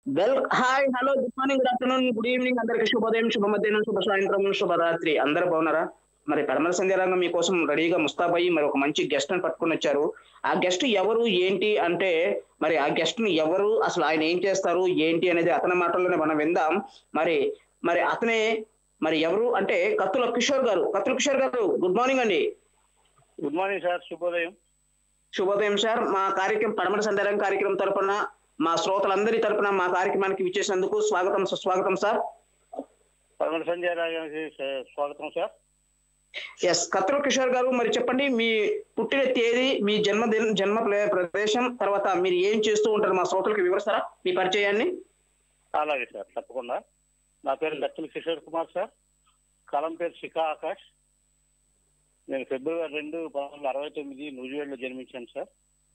Well hi hello good morning good afternoon good evening అందరికి శుభోదయం శుభ మధ్యాహ్నం శుభ సాయంత్రం శుభరాత్రి అందరూ బాగున్నారా మరి పడమల సంధ్యారంగం మీకోసం రెడీగా ముస్తాబయ్యి మరి ఒక మంచి గెస్ట్ ని పట్టుకొని వచ్చారు ఆ గెస్ట్ ఎవరు ఏంటి అంటే మరి ఆ గెస్ట్ ని ఎవరు అసలు ఆయన ఏం చేస్తారు ఏంటి అనేది అతని మాటల్లోనే మనం విందాం మరి మరి అతనే మరి ఎవరు అంటే కత్తుల కిషోర్ గారు కత్తుల కిషోర్ గారు గుడ్ మార్నింగ్ అండి గుడ్ మార్నింగ్ సార్ శుభోదయం శుభోదయం సార్ మా కార్యక్రమం పడమల సంధ్యారంగం కార్యక్రమం తరపున మా శ్రోతలందరి తరపున మా కార్యక్రమానికి విచ్చేసినందుకు స్వాగతం సుస్వాగతం సార్ పదకొండు సంధ్య రాగానికి స- స్వాగతం సార్ ఎస్ కత్తుల కిషోర్ గారు మరి చెప్పండి మీ పుట్టిన తేదీ మీ జన్మదిన జన్మ ప్లే- ప్రదేశం తర్వాత మీరు ఏం చేస్తూ ఉంటారు మా శ్రోతలకు వివరిస్తారా మీ పరిచయాన్ని అలాగే సార్ తప్పకుండా నా పేరు కత్తుల కిషోర్ కుమార్ సార్ కలం పేరు శిఖా ఆకాష్ నేను ఫిబ్రవరి రెండు పంతొమ్మిది వందల అరవై తొమ్మిది నూజివేడులో జన్మించాను సార్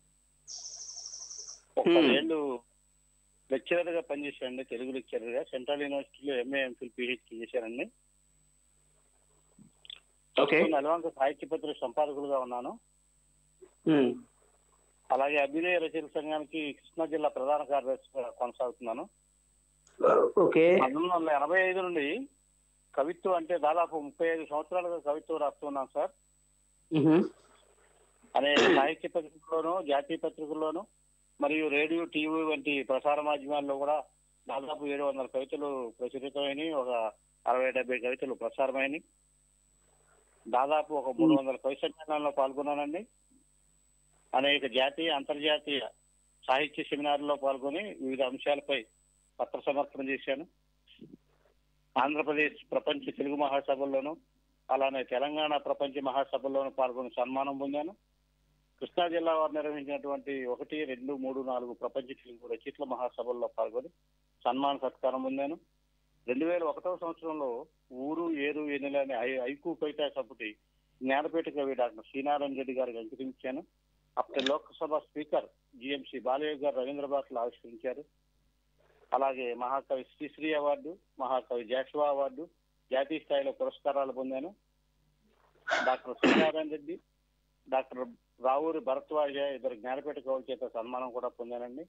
ఒక Hmm. ఏళ్ళు లెక్చరర్ గా పనిచేశానండి తెలుగు లెక్చరర్ గా సెంట్రల్ యూనివర్సిటీలో ఎంఏ ఎంఫిల్ పిహెచ్డి చేశానండి ఓకే నలవంక సాహిత్య పత్రిక సంపాదకులుగా ఉన్నాను ఉమ్. అలాగే అభ్యుదయ రచయిత సంఘానికి కృష్ణా జిల్లా ప్రధాన కార్యదర్శిగా కొనసాగుతున్నాను ఓకే పంతొమ్మిది వందల ఎనభై ఐదు నుండి కవిత్వం అంటే దాదాపు ముప్పై ఐదు సంవత్సరాలుగా కవిత్వం రాస్తున్నాను సార్ ఉహు. అనేక సాహిత్య పత్రికల్లోనూ జాతీయ పత్రికల్లోనూ మరియు రేడియో టీవీ వంటి ప్రసార మాధ్యమాల్లో కూడా దాదాపు ఏడు వందల కవితలు ప్రచురితమైనవి ఒక అరవై డెబ్బై కవితలు ప్రసారమైనవి దాదాపు ఒక మూడు వందల కవి సమ్మేళనాల్లో పాల్గొన్నానండి అనేక జాతీయ అంతర్జాతీయ సాహిత్య సెమినార్లో పాల్గొని వివిధ అంశాలపై పత్ర సమర్పణ చేశాను ఆంధ్రప్రదేశ్ ప్రపంచ తెలుగు మహాసభల్లోనూ అలానే తెలంగాణ ప్రపంచ మహాసభల్లోనూ పాల్గొని సన్మానం పొందాను కృష్ణా జిల్లా వారు నిర్వహించినటువంటి ఒకటి రెండు మూడు నాలుగు ప్రపంచ తెలుగు రచయితల మహాసభల్లో పాల్గొని సన్మాన సత్కారం పొందాను రెండు వేల ఒకటవ సంవత్సరంలో ఊరు ఏరు ఎనిల అనే ఐ- ఐకు కవితా సభటి జ్ఞానపేట కవి డాక్టర్ శ్రీనారాయణ రెడ్డి గారికి అంకితించాను అప్పటి లోక్సభ స్పీకర్ జిఎంసి బాలయ్య గారు రవీంద్ర భారతిలో ఆవిష్కరించారు అలాగే మహాకవి శ్రీశ్రీ అవార్డు మహాకవి జాషువా అవార్డు జాతీయ స్థాయిలో పురస్కారాలు పొందాను డాక్టర్ శ్రీనారాయణ రెడ్డి డాక్టర్ రావూరి భరద్వాజ ఇద్దరు జ్ఞానపేట కవుల చేత సన్మానం కూడా పొందానండి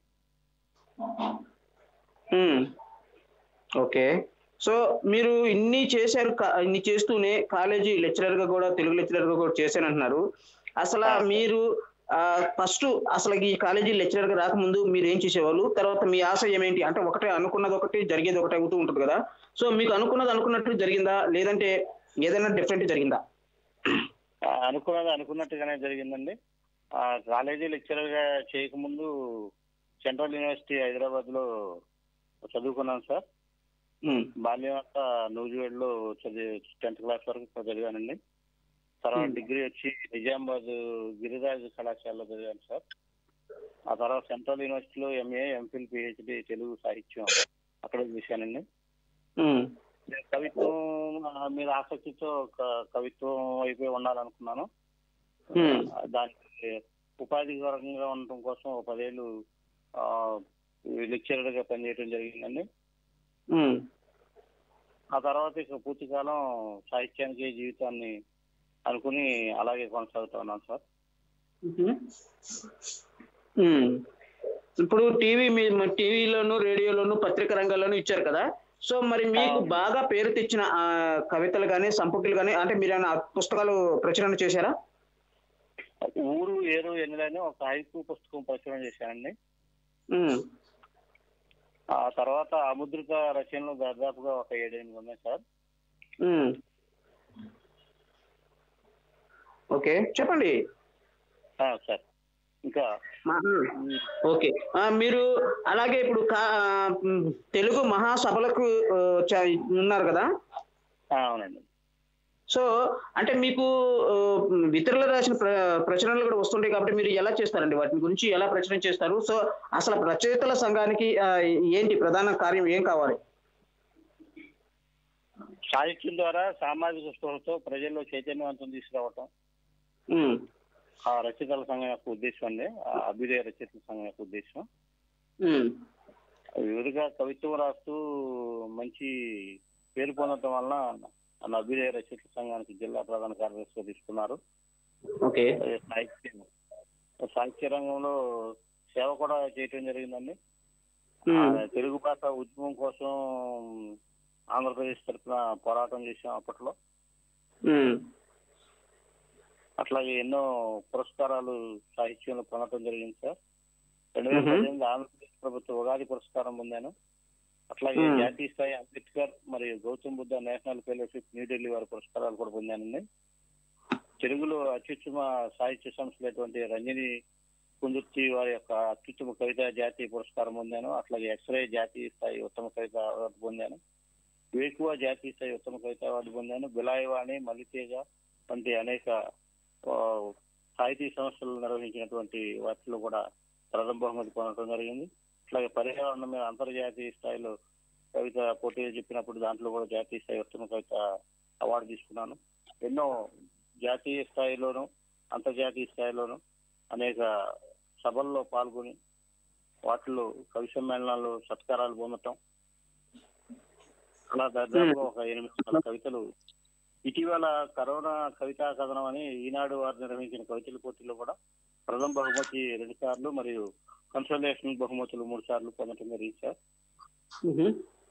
ఉమ్. ఓకే సో మీరు ఇన్ని చేశారు కా- ఇన్ని చేస్తూనే కాలేజీ లెక్చరర్ గా కూడా తెలుగు లెక్చరర్ గా కూడా చేశానంటున్నారు అసలు ఆ, మీరు ఫస్ట్ అసలు ఈ కాలేజీ లెక్చరర్ గా రాకముందు మీరు ఏం చేసేవాళ్ళు తర్వాత మీ ఆశయం ఏంటి అంటే ఒకటే అనుకున్నది ఒకటి జరిగేది ఒకటి అవుతూ ఉంటుంది కదా సో మీకు అనుకున్నది అనుకున్నట్టు జరిగిందా లేదంటే ఏదైనా డిఫరెంట్ జరిగిందా ఆ, అనుకున్నది అనుకున్నట్టుగానే జరిగిందండి ఆ కాలేజీ లెక్చరర్ గా చేయకముందు సెంట్రల్ యూనివర్సిటీ హైదరాబాద్ లో చదువుకున్నాను సార్ ఉమ్. బాల్యం అంతా నూజివేడ్లో చదివి టెన్త్ క్లాస్ వరకు చదివానండి తర్వాత Hmm. డిగ్రీ వచ్చి నిజామాబాద్ గిరిరాజ్ కళాశాలలో చదివాను సార్ ఆ తర్వాత సెంట్రల్ యూనివర్సిటీలో ఎంఏ ఎంఫిల్ పిహెచ్డి తెలుగు సాహిత్యం అక్కడ చేశానండి ఉమ్. నేను కవిత్వం ఆ, మీద ఆసక్తితో క- కవిత్వం అయిపోయి ఉండాలనుకున్నాను Hmm. ఆ, దానికి ఉపాధికరంగా ఉండటం కోసం ఒక పదేళ్ళు లెక్చరర్ గా పనిచేయడం జరిగిందండి ఉమ్. ఆ తర్వాత ఇక పూర్తి కాలం సాహిత్యానికి జీవితాన్ని అనుకుని అలాగే కొనసాగుతా ఉన్నాను సార్ మ్మ్. మ్మ్. ఇప్పుడు టీవీ మీ టీవీలోను రేడియోలోను పత్రిక రంగాల్లోనూ ఇచ్చారు కదా సో మరి మీకు అవును. బాగా పేరు తెచ్చిన ఆ, కవితలు కానీ సంపుటిలు కానీ అంటే మీరు ఏమైనా పుస్తకాలు ప్రచురణ చేశారా ఊరు ఏరు ఎన్నిలని ఒక హైకు పుస్తకం ప్రచురణ చేశానండి మ్మ్. ఆ తర్వాత అముద్రిత రచనలు దాదాపుగా ఒక ఏడెనిమిది ఉన్నాయి సార్ మ్మ్. ఓకే చెప్పండి ఆ, సార్ ఇంకా మా- ఓకే ఆ, మీరు అలాగే ఇప్పుడు కా- మ్, తెలుగు మహాసభలకు ఆ, చ- ఉన్నారు కదా ఆ, అవునండి సో అంటే మీకు ఆ, ఇతరులు రాసిన ప్ర ప్రచురణలు కూడా వస్తుంటాయి కాబట్టి మీరు ఎలా చేస్తారండి వాటి గురించి ఎలా ప్రచురణ చేస్తారు సో అసలు రచయితల సంఘానికి ఆ, ఏంటి ప్రధాన కార్యం ఏం కావాలి సాహిత్యం ద్వారా సామాజిక స్పృహతో ప్రజల్లో చైతన్యవంతం తీసుకురావటం ఉమ్, ఆ రచయితల సంఘం యొక్క ఉద్దేశం అండి ఆ అభ్యుదయ రచయితల సంఘం యొక్క ఉద్దేశం ఉమ్, వివిధగా కవిత్వం రాస్తూ మంచి పేరు పొందడం వలన నన్ను అభ్యుదయ రచయితల సంఘానికి జిల్లా ప్రధాన కార్యదర్శిగా తీసుకున్నారు ఓకే అదే సాహిత్యం సాహిత్య రంగంలో సేవ కూడా చేయటం జరిగిందండి ఉమ్, ఆ తెలుగు భాష ఉద్యమం కోసం ఆంధ్రప్రదేశ్ తరఫున పోరాటం చేశాం అప్పట్లో ఉమ్, అట్లాగే ఎన్నో పురస్కారాలు సాహిత్యంలో పొందడం జరిగింది సార్ రెండు వేల మ్మ్. పద్దెనిమిది ఆంధ్రప్రదేశ్ ప్రభుత్వ ఉగాది పురస్కారం పొందాను అట్లాగే మ్మ్. జాతీయ స్థాయి అంబేద్కర్ మరియు గౌతమ్ బుద్ధ నేషనల్ ఫెలోషిప్ న్యూఢిల్లీ వారి పురస్కారాలు కూడా పొందానండి తెలుగులో అత్యుత్తమ సాహిత్య సంస్థలైనటువంటి రంజని కుందుర్తి వారి యొక్క అత్యుత్తమ కవిత జాతీయ పురస్కారం పొందాను అట్లాగే ఎక్స్రే జాతీయ స్థాయి ఉత్తమ కవిత అవార్డు పొందాను వేకువ జాతీయ స్థాయి ఉత్తమ కవిత అవార్డు పొందాను బిలాయవాణి మల్లితేజ వంటి అనేక ఆ, సాహితీ సంస్థలు నిర్వహించినటువంటి వాటిలో కూడా ప్రథమ బహుమతి పొందడం జరిగింది అట్లాగే పర్యావరణం మీద అంతర్జాతీయ స్థాయిలో కవిత పోటీలు చెప్పినప్పుడు దాంట్లో కూడా జాతీయ స్థాయి ఉత్తమ కవిత అవార్డు తీసుకున్నాను ఎన్నో జాతీయ స్థాయిలోను అంతర్జాతీయ స్థాయిలోను అనేక సభల్లో పాల్గొని వాటిలో కవి సమ్మేళనాల్లో సత్కారాలు పొందటం అలా దాదాపుగా ఒక ఎనిమిది వందల కవితలు ఇటీవల కరోనా కవితా కథనం అని ఈనాడు వారు నిర్వహించిన కవితల పోటీలో కూడా ప్రథమ బహుమతి రెండు సార్లు మరియు కన్సల్టేషన్ బహుమతులు మూడు సార్లు పొందడం జరిగింది సార్ ఉహు.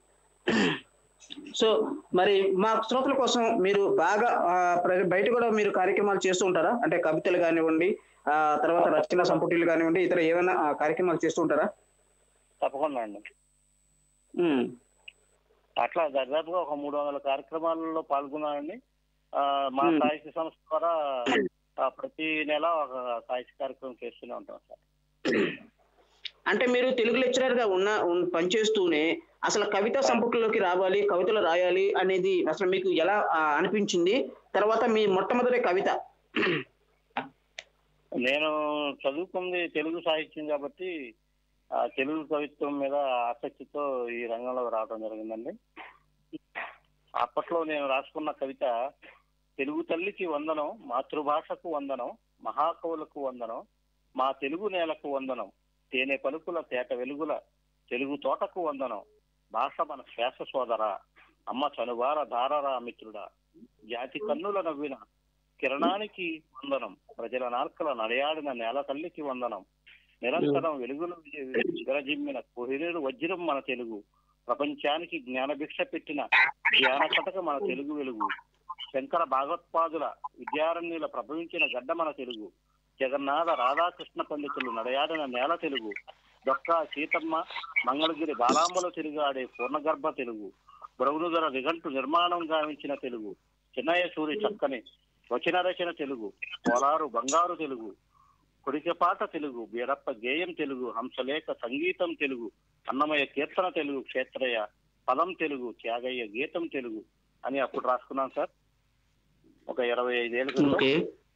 సో మరి మా శ్రోతల కోసం మీరు బాగా ఆ, ప్ర- బయట కూడా మీరు కార్యక్రమాలు చేస్తూ ఉంటారా అంటే కవితలు కానివ్వండి ఆ తర్వాత రచన సంపుటీలు కానివ్వండి ఇతర ఏమైనా ఆ, కార్యక్రమాలు చేస్తూ ఉంటారా తప్పకుండా అండి ఉమ్, అట్లా దాదాపుగా ఒక మూడు వందల కార్యక్రమాలలో పాల్గొన్నానండి ఆ, మా మ్మ్. సాహిత్య సంస్థ ద్వారా ఆ, ప్రతి నెల ఒక సాహిత్య కార్యక్రమం చేస్తూనే ఉంటాం సార్ అంటే మీరు తెలుగు లెక్చరర్ గా ఉన్న ఉన్- పనిచేస్తూనే అసలు కవితా సంపుటిలోకి రావాలి కవితలు రాయాలి అనేది అసలు మీకు ఎలా ఆ, అనిపించింది తర్వాత మీ మొట్టమొదటి కవిత నేను చదువుకుంది తెలుగు సాహిత్యం కాబట్టి ఆ తెలుగు కవిత్వం మీద ఆసక్తితో ఈ రంగంలో రావడం జరిగిందండి అప్పట్లో నేను రాసుకున్న కవిత తెలుగు తల్లికి వందనం మాతృభాషకు వందనం మహాకవులకు వందనం మా తెలుగు నేలకు వందనం తేనె పలుకుల తేట వెలుగుల తెలుగు తోటకు వందనం భాష మన శ్వాస సోదర అమ్మ చనువార ధారరా మిత్రుడా జాతి కన్నుల నవ్విన కిరణానికి వందనం ప్రజల నాల్కల నడయాడిన నేల తల్లికి వందనం నిరంతరం వెలుగులు విరజిమ్మిన కోహినూరు వజ్రం మన తెలుగు ప్రపంచానికి జ్ఞానభిక్ష పెట్టిన జ్ఞాన కటక మన తెలుగు వెలుగు శంకర భాగవత్పాదుల విద్యారణ్యుల ప్రభవించిన గడ్డ మన తెలుగు జగన్నాథ రాధాకృష్ణ పండితులు నడయాడిన నేల తెలుగు దొక్క సీతమ్మ మంగళగిరి బాలాంబలో తిరుగాడే పూర్ణగర్భ తెలుగు బ్రహ్మధర నిఘంటు నిర్మాణం గావించిన తెలుగు చిన్నయ్య సూరి చక్కని వచన రచన తెలుగు పోలారు బంగారు తెలుగు కొడికపాట తెలుగు బీరప్ప గేయం తెలుగు హంసలేఖ సంగీతం తెలుగు అన్నమయ్య కీర్తన తెలుగు క్షేత్రయ్య పదం తెలుగు త్యాగయ్య గీతం తెలుగు అని అప్పుడు రాసుకున్నాను సార్ ఒక ఇరవై ఐదేళ్ళ క్రితం ఓకే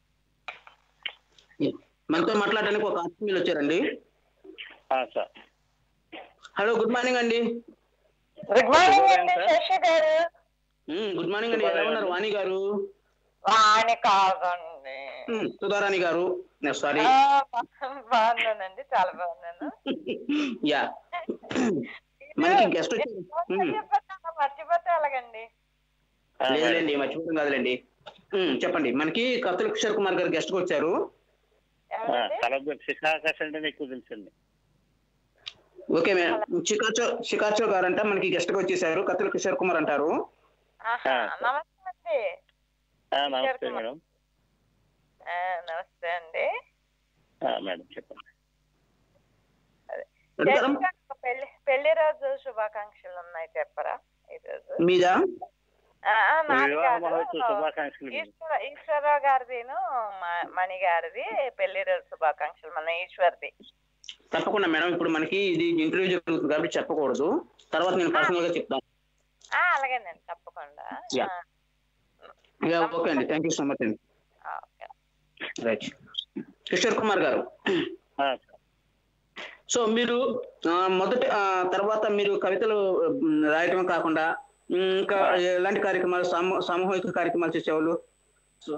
మనతో మాట్లాడడానికి ఒక ఆత్మీయులు వచ్చారండి ఆ, సార్ హలో గుడ్ మార్నింగ్ అండి గుడ్ మార్నింగ్ శుభోదయం, అండి సార్. శశి గారు ఉమ్, గుడ్ మార్నింగ్ అండి ఎలా ఉన్నారు వాణి గారు వాణి కాదండి ఉమ్, సుధారాణి గారు సారీ ఆ, బాగున్నానండి చాలా బాగున్నాను యా మనకి గెస్ట్ వచ్చారు నేను ఉమ్, చెప్పాను, మర్చిపోతే ఎలాగండి ఆ, మేడం. లేదులేండి మర్చిపోవడం కాదులేండి ఉమ్, చెప్పండి మనకి కత్తుల కిషోర్ కుమార్ గారు గెస్ట్ వచ్చారు ఆ, ఎవరండి కలబ శిఖాకాశ అంటే ఎక్కువ తెలుసండి ఓకే మేడం షికాచో షికాచో గారంట మనకి గెస్ట్ గా వచ్చేసారు కత్తుల కిషోర్ కుమార్ అంటారు ఆహా, ఆ. నమస్తే అండి ఆ, నమస్తే మేడం ఆ, నమస్తే అండి ఆ, మేడం చెప్పండి అడుగుతారా? శశి గారు, పెళ్లి పెళ్లి రోజు శుభాకాంక్షలు ఉన్నాయి చెప్పరా ఈరోజు మీదా ఆ, ఆ, నాది వివాహ కాదు. మహోత్సవ శుభాకాంక్షలు మేడం. ఈశ్వర ఈశ్వరరావు గారిదిను మ- మణి గారిది పెళ్లి రోజు శుభాకాంక్షలు మన ఈశ్వర్ది తప్పకుండా మేడం ఇప్పుడు మనకి ఇది ఇంటర్వ్యూ జరుగుతుంది కాబట్టి చెప్పకూడదు తర్వాత నేను పర్సనల్ గా చెప్తాను ఆ, అలాగేనండి తప్పకుండా Yeah. ఇక ఓకే అండి థ్యాంక్ యూ సో మచ్ అండి ఆ, ఓకే. రైట్ కిషోర్ కుమార్ గారు ఆ, సో మీరు ఆ, మొదటి ఆ, తర్వాత మీరు కవితలు ఉమ్, రాయటం కాకుండా ఉమ్, ఇంకా ఎలాంటి కార్యక్రమాలు సామూ- సామూహిక కార్యక్రమాలు చేసేవాళ్ళు సో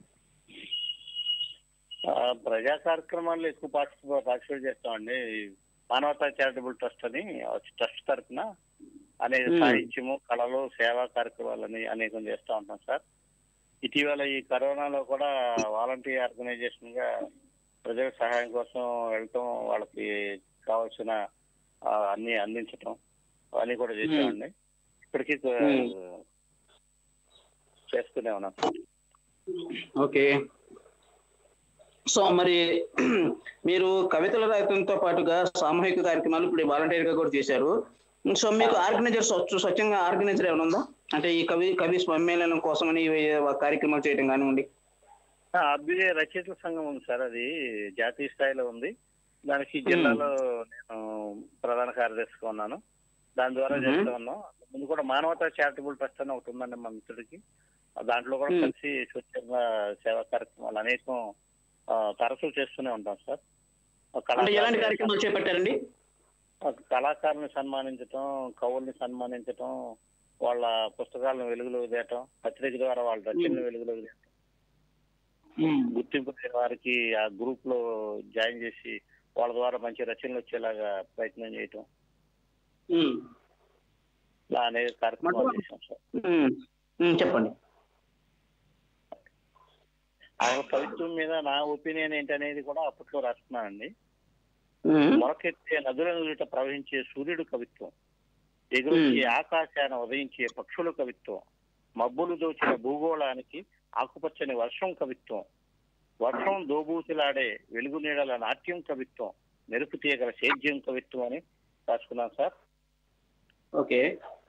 ఆ, ప్రజా కార్యక్రమాల్లో ఎక్కువ పార్టిసిపేట్ పార్టిసిపేట్ చేస్తామండి మానవతా చారిటబుల్ ట్రస్ట్ అని ట్రస్ట్ తరఫున అనేక Hmm. సాహిత్యము కళలు సేవా కార్యక్రమాలని అనేకం చేస్తూ ఉంటాం సార్ ఇటీవల ఈ కరోనాలో కూడా వాలంటీర్ ఆర్గనైజేషన్ గా ప్రజల సహాయం కోసం వెళ్తాం వాళ్ళకి కావాల్సిన ఆ, అన్ని అందించటం అవన్నీ కూడా చేసేవాడిని ఇప్పటికీ ఆ, మ్మ్. చేస్తూనే ఉన్నాను సార్. ఓకే సో మరి మీరు కవితల రాయటంతో పాటుగా సామూహిక కార్యక్రమాలు ఇప్పుడు వాలంటీర్ గా కూడా చేశారు సో మీకు ఆర్గనైజర్ స్వచ్ఛ- స్వచ్ఛంగా ఆర్గనైజర్ ఏమైనా ఉందా అంటే ఈ కవి కవి సమ్మేళనం కోసమని ఇవి కార్యక్రమాలు చేయడం కానివ్వండి ఆ, అభ్యుదయ రచయితల సంఘం ఉంది సార్ అది జాతీయ స్థాయిలో ఉంది దానికి జిల్లాలో నేను ప్రధాన కార్యదర్శిగా ఉన్నాను దాని ద్వారా మ్మ్. చేస్తూ ఉన్నాం ముందు కూడా మానవతా చారిటబుల్ ట్రస్ట్ అని ఒకటి ఉందండి మా మిత్రుడికి ఆ దాంట్లో కూడా మ్మ్. కలిసి స్వచ్ఛంగా సేవా కార్యక్రమాలు అనేకం ఆ, తరచూ చేస్తూనే ఉంటాం సార్ ఆ అంటే ఎలాంటి కళాకారులు- కార్యక్రమాలు చేపట్టారండి ఆ కళాకారుని సన్మానించటం కవుల్ని సన్మానించటం వాళ్ళ పుస్తకాలను వెలుగులోకి తేయటం పత్రిక ద్వారా వాళ్ళ రచనలు వెలుగులోకి తేయటం గుర్తింపు లేని వారికి ఆ గ్రూప్ లో జాయిన్ చేసి వాళ్ళ ద్వారా మంచి రచనలు వచ్చేలాగా ప్రయత్నం చేయటం ఉమ్. ఇలా అనేక కార్యక్రమాలు మొత్తం- చేశాం సార్ ఉమ్. ఉమ్, చెప్పండి ఆ కవిత్వం మీద నా ఒపీనియన్ ఏంటనేది కూడా అప్పట్లో రాస్తున్నానండి ఉమ్. మొరకెత్తే నదుల నుదుట ప్రవహించే సూర్యుడు కవిత్వం ఎగురొచ్చే ఆకాశాన ఉదయించే పక్షుల కవిత్వం మబ్బులు దోచిన భూగోళానికి ఆకుపచ్చని వర్షం కవిత్వం వర్షం దోబూతులాడే వెలుగు నీడల నాట్యం కవిత్వం మెరుపు తీయగల సేద్యం కవిత్వం అని రాసుకున్నాను సార్ ఓకే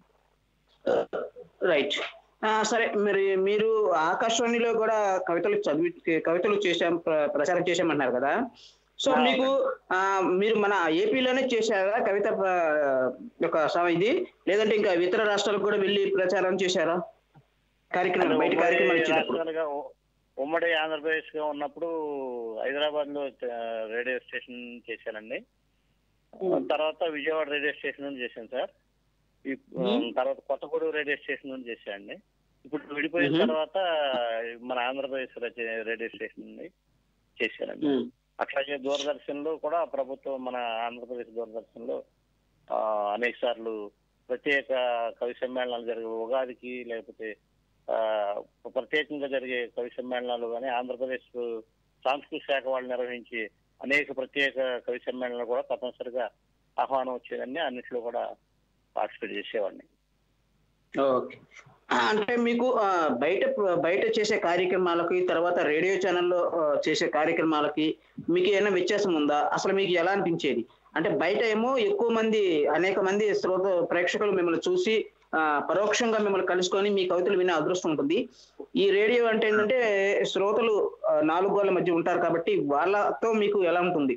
రైట్ ఆ, సరే మరి మీరు ఆకాశవాణిలో కూడా కవితలు చదివి కవితలు చేశాం ప్ర- ప్రచారం చేశామన్నారు కదా సో ఆ, మీకు ఆ, మీరు మన ఏపీలోనే చేశారా కవిత ప్ర- యొక్క సమ- ఇది లేదంటే ఇంకా ఇతర రాష్ట్రాలకు కూడా వెళ్ళి ప్రచారం చేశారా కార్యక్రమం బయట కార్యక్రమాలు ఉమ్మడి ఇచ్చేటప్పుడు రాష్ట్రాలుగా ఉ- ఉమ్మడి ఆంధ్రప్రదేశ్ గా ఉన్నప్పుడు హైదరాబాద్ లో రేడియో స్టేషన్ చేశానండి ఉమ్. తర్వాత విజయవాడ రేడియో స్టేషన్ నుండి చేశాను సార్ ఈ ఉమ్. తర్వాత కొత్తగూడెం రేడియో స్టేషన్ నుండి చేశానండి ఇప్పుడు విడిపోయిన ఉహు. తర్వాత మన ఆంధ్రప్రదేశ్ రచ- రేడియో స్టేషన్ నుండి చేశానండి ఉమ్. అట్లాగే దూరదర్శన్ లో కూడా ప్రభుత్వం మన ఆంధ్రప్రదేశ్ దూరదర్శన్ లో అనేక సార్లు ప్రత్యేక కవి సమ్మేళనాలు జరిగే ఉగాదికి లేకపోతే ఆ, ప్రత్యేకంగా జరిగే కవి సమ్మేళనాలు కానీ ఆంధ్రప్రదేశ్ సాంస్కృతిక శాఖ వాళ్ళు నిర్వహించి అనేక ప్రత్యేక కవి సమ్మేళనాలు కూడా తప్పనిసరిగా ఆహ్వానం వచ్చేదండి అన్నిట్లో కూడా పార్టిసిపేట్ చేసేవాడిని ఓకే ఆ, అంటే మీకు ఆ, బయట బయట చేసే కార్యక్రమాలకి తర్వాత రేడియో ఛానల్లో ఆ, చేసే కార్యక్రమాలకి మీకు ఏమైనా వ్యత్యాసం ఉందా అసలు మీకు ఎలా అనిపించేది అంటే బయట ఏమో ఎక్కువ మంది అనేక మంది శ్రోత ప్రేక్షకులు మిమ్మల్ని చూసి ఆ, పరోక్షంగా మిమ్మల్ని కలుసుకొని మీ కవితలు వినే అదృష్టం ఉంటుంది ఈ రేడియో అంటే ఏంటంటే శ్రోతలు ఆ, నాలుగు గోళ్ళ మధ్య ఉంటారు కాబట్టి వాళ్ళతో మీకు ఎలా ఉంటుంది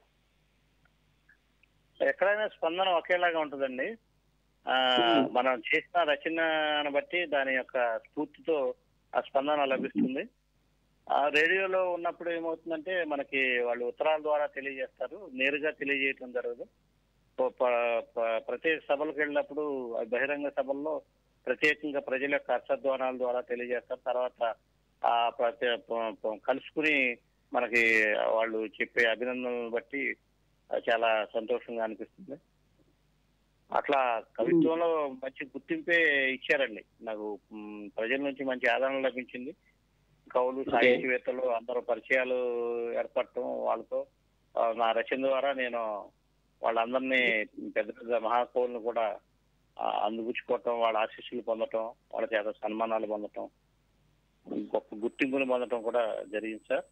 ఎక్కడైనా స్పందన ఒకేలాగా ఉంటుందండి ఆ Hmm. మనం చేసిన రచనను బట్టి దాని యొక్క స్ఫూర్తితో ఆ స్పందన లభిస్తుంది ఆ రేడియోలో ఉన్నప్పుడు ఏమవుతుందంటే మనకి వాళ్ళు ఉత్తరాల ద్వారా తెలియజేస్తారు నేరుగా తెలియజేయటం జరగదు ప- ప- ప- ప్రత్యేక సభలకు వెళ్ళినప్పుడు ఆ బహిరంగ సభల్లో ప్రత్యేకంగా ప్రజల యొక్క హర్షధ్వానాల ద్వారా తెలియజేస్తారు తర్వాత ఆ ప్రత్యే ప- ప- కలుసుకుని మనకి వాళ్ళు చెప్పే అభినందనలను బట్టి ఆ, చాలా సంతోషంగా అనిపిస్తుంది అట్లా కవిత్వంలో మంచి గుర్తింపే ఇచ్చారండి నాకు మ్, ప్రజల నుంచి మంచి ఆదరణ లభించింది కవులు సాహిత్యవేత్తలు అందరూ పరిచయాలు ఏర్పడటం వాళ్ళతో ఆ, నా రచన ద్వారా నేను వాళ్ళందరినీ పెద్ద పెద్ద మహాకవులను కూడా ఆ, అందిపుచ్చుకోవటం వాళ్ళ ఆశీస్సులు పొందటం వాళ్ళ చేత సన్మానాలు పొందటం గొప్ప గుర్తింపులు పొందటం కూడా జరిగింది సార్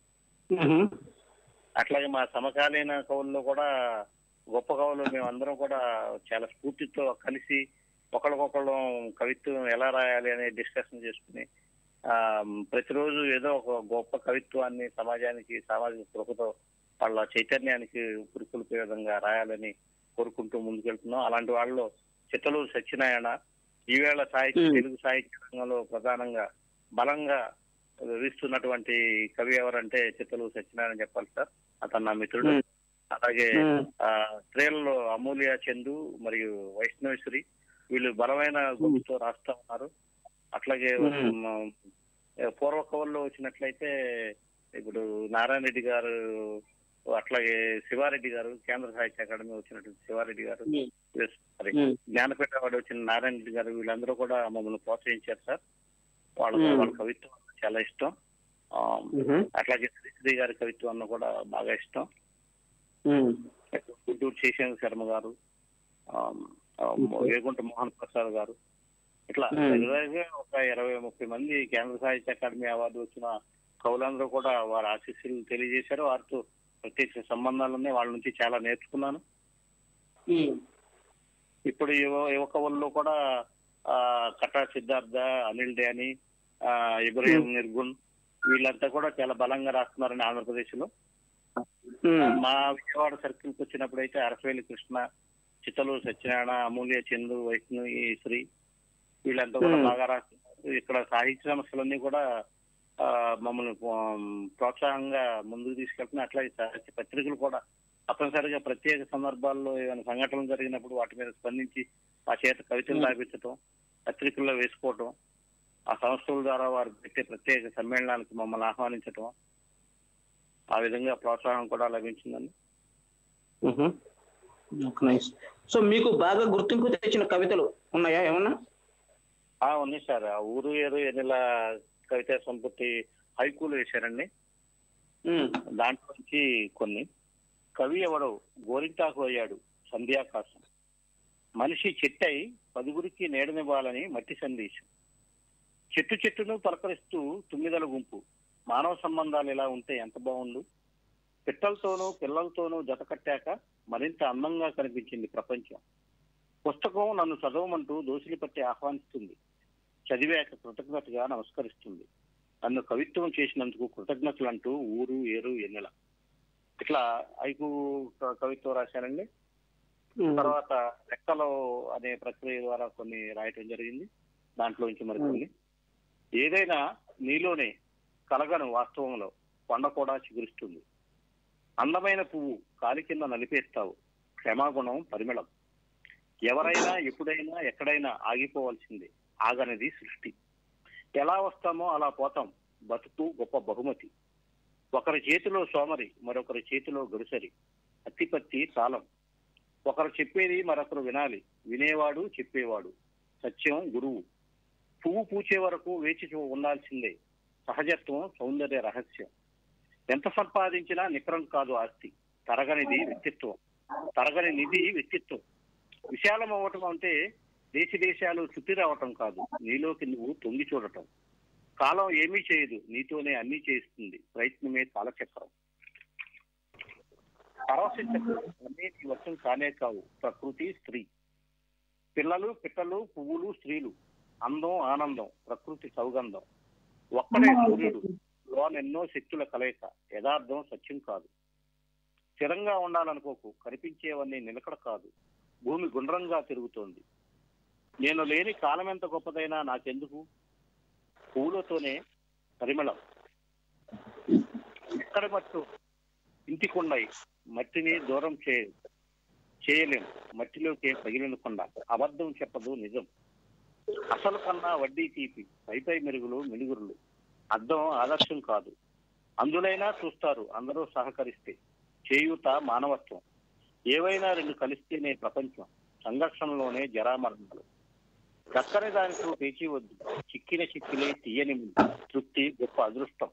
అట్లాగే మా సమకాలీన కవుల్లో కూడా గొప్ప కవులు మేమందరం కూడా చాలా స్ఫూర్తితో కలిసి ఒకరికొకళ్ళు కవిత్వం ఎలా రాయాలి అనే డిస్కషన్ చేసుకుని ఆ ప్రతిరోజు ఏదో ఒక గొప్ప కవిత్వాన్ని సమాజానికి సామాజిక స్పృహతో వాళ్ళ చైతన్యానికి పురుకొల్పే విధంగా రాయాలని కోరుకుంటూ ముందుకెళ్తున్నాం అలాంటి వాళ్ళలో చిత్తలూరు సత్యనారాయణ ఈవేళ సాహిత్య Hmm. తెలుగు సాహిత్య రంగంలో ప్రధానంగా బలంగా వీస్తున్నటువంటి కవి ఎవరంటే చిత్తలూరు సత్యనారాయణ చెప్పాలి సార్ అతను నా మిత్రుడు Hmm. అలాగే ఆ స్త్రీలలో అమూల్య చందు మరియు వైష్ణవేశ్వరి వీళ్ళు బలమైన గొంతుతో రాస్తా ఉన్నారు అట్లాగే Hmm. మ- పూర్వ కవుల్లో వచ్చినట్లయితే ఇప్పుడు నారాయణ రెడ్డి గారు అట్లాగే శివారెడ్డి గారు కేంద్ర సాహిత్య అకాడమీ వచ్చినటువంటి శివారెడ్డి గారు Hmm. Sorry Hmm. జ్ఞానపేట వాడు వచ్చిన నారాయణ రెడ్డి గారు వీళ్ళందరూ కూడా మమ్మల్ని ప్రోత్సహించారు సార్ వాళ్ళ Hmm. వాళ్ళ కవిత్వం చాలా ఇష్టం ఆ, మ్మ్. అట్లాగే శ్రీశ్రీ గారి కవిత్వం అన్న కూడా బాగా ఇష్టం మ్మ్. గుంటూరు శేషేంద్ర శర్మ గారు ఆ, ఆ, వేగుంట మోహన్ ప్రసాద్ గారు ఇట్లా Hmm. రెగ్యులర్గా ఒక ఇరవై ముప్పై మంది కేంద్ర సాహిత్య అకాడమీ అవార్డు వచ్చిన కవులందరూ కూడా వారి ఆశీస్సులు తెలియజేశారు వారితో ప్రత్యేక సంబంధాలు ఉన్నాయి వాళ్ళ నుంచి చాలా నేర్చుకున్నాను ఉమ్. ఇప్పుడు యువ యువకవుల్లో కూడా ఆ కటా సిద్ధార్థ అనిల్ డ్యాని ఆ ఇబ్రహీం నిర్గుణ్ వీళ్ళంతా కూడా చాలా బలంగా రాస్తున్నారని ఆంధ్రప్రదేశ్ లో ఉమ్. మా విజయవాడ సర్కిల్ కి వచ్చినప్పుడు అయితే అరసవేలి కృష్ణ చిత్తలు సత్యనారాయణ అమూల్య చందు వైష్ణవి శ్రీ వీళ్ళంతా కూడా Hmm. బాగా రాస్తున్నారు ఇక్కడ సాహిత్య సమస్యలన్నీ కూడా ఆ, మమ్మల్ని ఆ, ప్రోత్సాహంగా ముందుకు తీసుకెళ్తున్నాయి అట్లాగే సాహిత్య పత్రికలు కూడా తప్పనిసరిగా ప్రత్యేక సందర్భాల్లో ఏమైనా సంఘటనలు జరిగినప్పుడు వాటి మీద స్పందించి ఆ చేత కవితలు Hmm. రాపించటం పత్రికల్లో వేసుకోవటం ఆ సంస్థల ద్వారా వారు పెట్టే ప్రత్యేక సమ్మేళనానికి మమ్మల్ని ఆహ్వానించటం ఆ విధంగా ప్రోత్సాహం కూడా లభించిందండి మ్మ్. ఓకే, నైస్ సో మీకు బాగా గుర్తింపు తెచ్చిన కవితలు ఉన్నాయా ఏమన్నా ఆ ఉంది సార్ ఆ ఊరు ఏరు ఎన్నిల కవితా సంపత్తి హైకూలు వేశారండి మ్మ్. దాంట్లో నుంచి కొన్ని కవి ఎవడో గోరింటాకు అయ్యాడు సంధ్యాకాశం మనిషి చెట్టై పదుగురికి నీడనివ్వాలని మట్టి సందేశం చెట్టు చెట్టును పలకరిస్తూ తుమ్మిదల గుంపు మానవ సంబంధాలు ఇలా ఉంటే ఎంత బాగుండు పిట్టలతోనూ పిల్లలతోనూ జత కట్టాక మరింత అందంగా కనిపించింది ప్రపంచం పుస్తకం నన్ను చదవమంటూ దోసిలి పట్టి ఆహ్వానిస్తుంది చదివాక కృతజ్ఞతగా నమస్కరిస్తుంది నన్ను కవిత్వం చేసినందుకు కృతజ్ఞతలు అంటూ ఊరు ఏరు ఎన్నెల ఇట్లా ఐకు క- కవిత్వం రాశానండి మ్మ్. తర్వాత లెక్కలో అనే ప్రక్రియ ద్వారా కొన్ని రాయటం జరిగింది దాంట్లో నుంచి మరి కొన్ని ఏదైనా నీలోనే కలగను వాస్తవంలో కొండ కూడా చిగురిస్తుంది అందమైన పువ్వు కాలి కింద నలిపేస్తావు క్షమాగుణం పరిమళం ఎవరైనా ఎప్పుడైనా ఎక్కడైనా ఆగిపోవాల్సిందే ఆగనిది సృష్టి ఎలా వస్తామో అలా పోతాం బతుకు గొప్ప బహుమతి ఒకరి చేతిలో సోమరి మరొకరి చేతిలో గడుసరి అత్తిపత్తి తాళం ఒకరు చెప్పేది మరొకరు వినాలి వినేవాడు చెప్పేవాడు సత్యం గురువు పువ్వు పూచే వరకు వేచి చూ- ఉండాల్సిందే సహజత్వం సౌందర్య రహస్యం ఎంత సంపాదించినా నికరం కాదు ఆస్తి తరగనిది వ్యక్తిత్వం తరగని నిధి వ్యక్తిత్వం విశాలం అవ్వటం అంటే దేశ దేశాలు చుట్టి రావటం కాదు నీలోకి నువ్వు తొంగి చూడటం కాలం ఏమీ చేయదు నీతోనే అన్ని చేస్తుంది ప్రయత్నమే కాలచక్రం పరవశించకు అన్నీ నీ వశం కానే కావు ప్రకృతి స్త్రీ పిల్లలు పిట్టలు పువ్వులు స్త్రీలు అందం ఆనందం ప్రకృతి సౌగంధం ఒక్కడే సూర్యుడు లోనెన్నో శక్తుల కలయిక యథార్థం సత్యం కాదు స్థిరంగా ఉండాలనుకోకు కనిపించేవన్నీ నిలకడ కాదు భూమి గుండ్రంగా తిరుగుతోంది నేను లేని కాలం ఎంత గొప్పదైనా నాకెందుకు పూలతోనే పరిమళం ఎక్కడ మట్టు ఇంటికుండయి మట్టిని దూరం చేయ చేయలేం మట్టిలోకి పగిలిన కొండ అబద్ధం చెప్పదు నిజం అసలు కన్నా వడ్డీ తీపి పైపై మెరుగులు మినుగురులు అర్థం ఆదర్శం కాదు అందులైనా చూస్తారు అందరూ సహకరిస్తే చేయూత మానవత్వం ఏవైనా రెండు కలిస్తేనే ప్రపంచం సంఘర్షణలోనే జరామరణాలు దక్కని దానితో పేచి వద్దు చిక్కిన చిక్కిలే తీయని ముందు తృప్తి గొప్ప అదృష్టం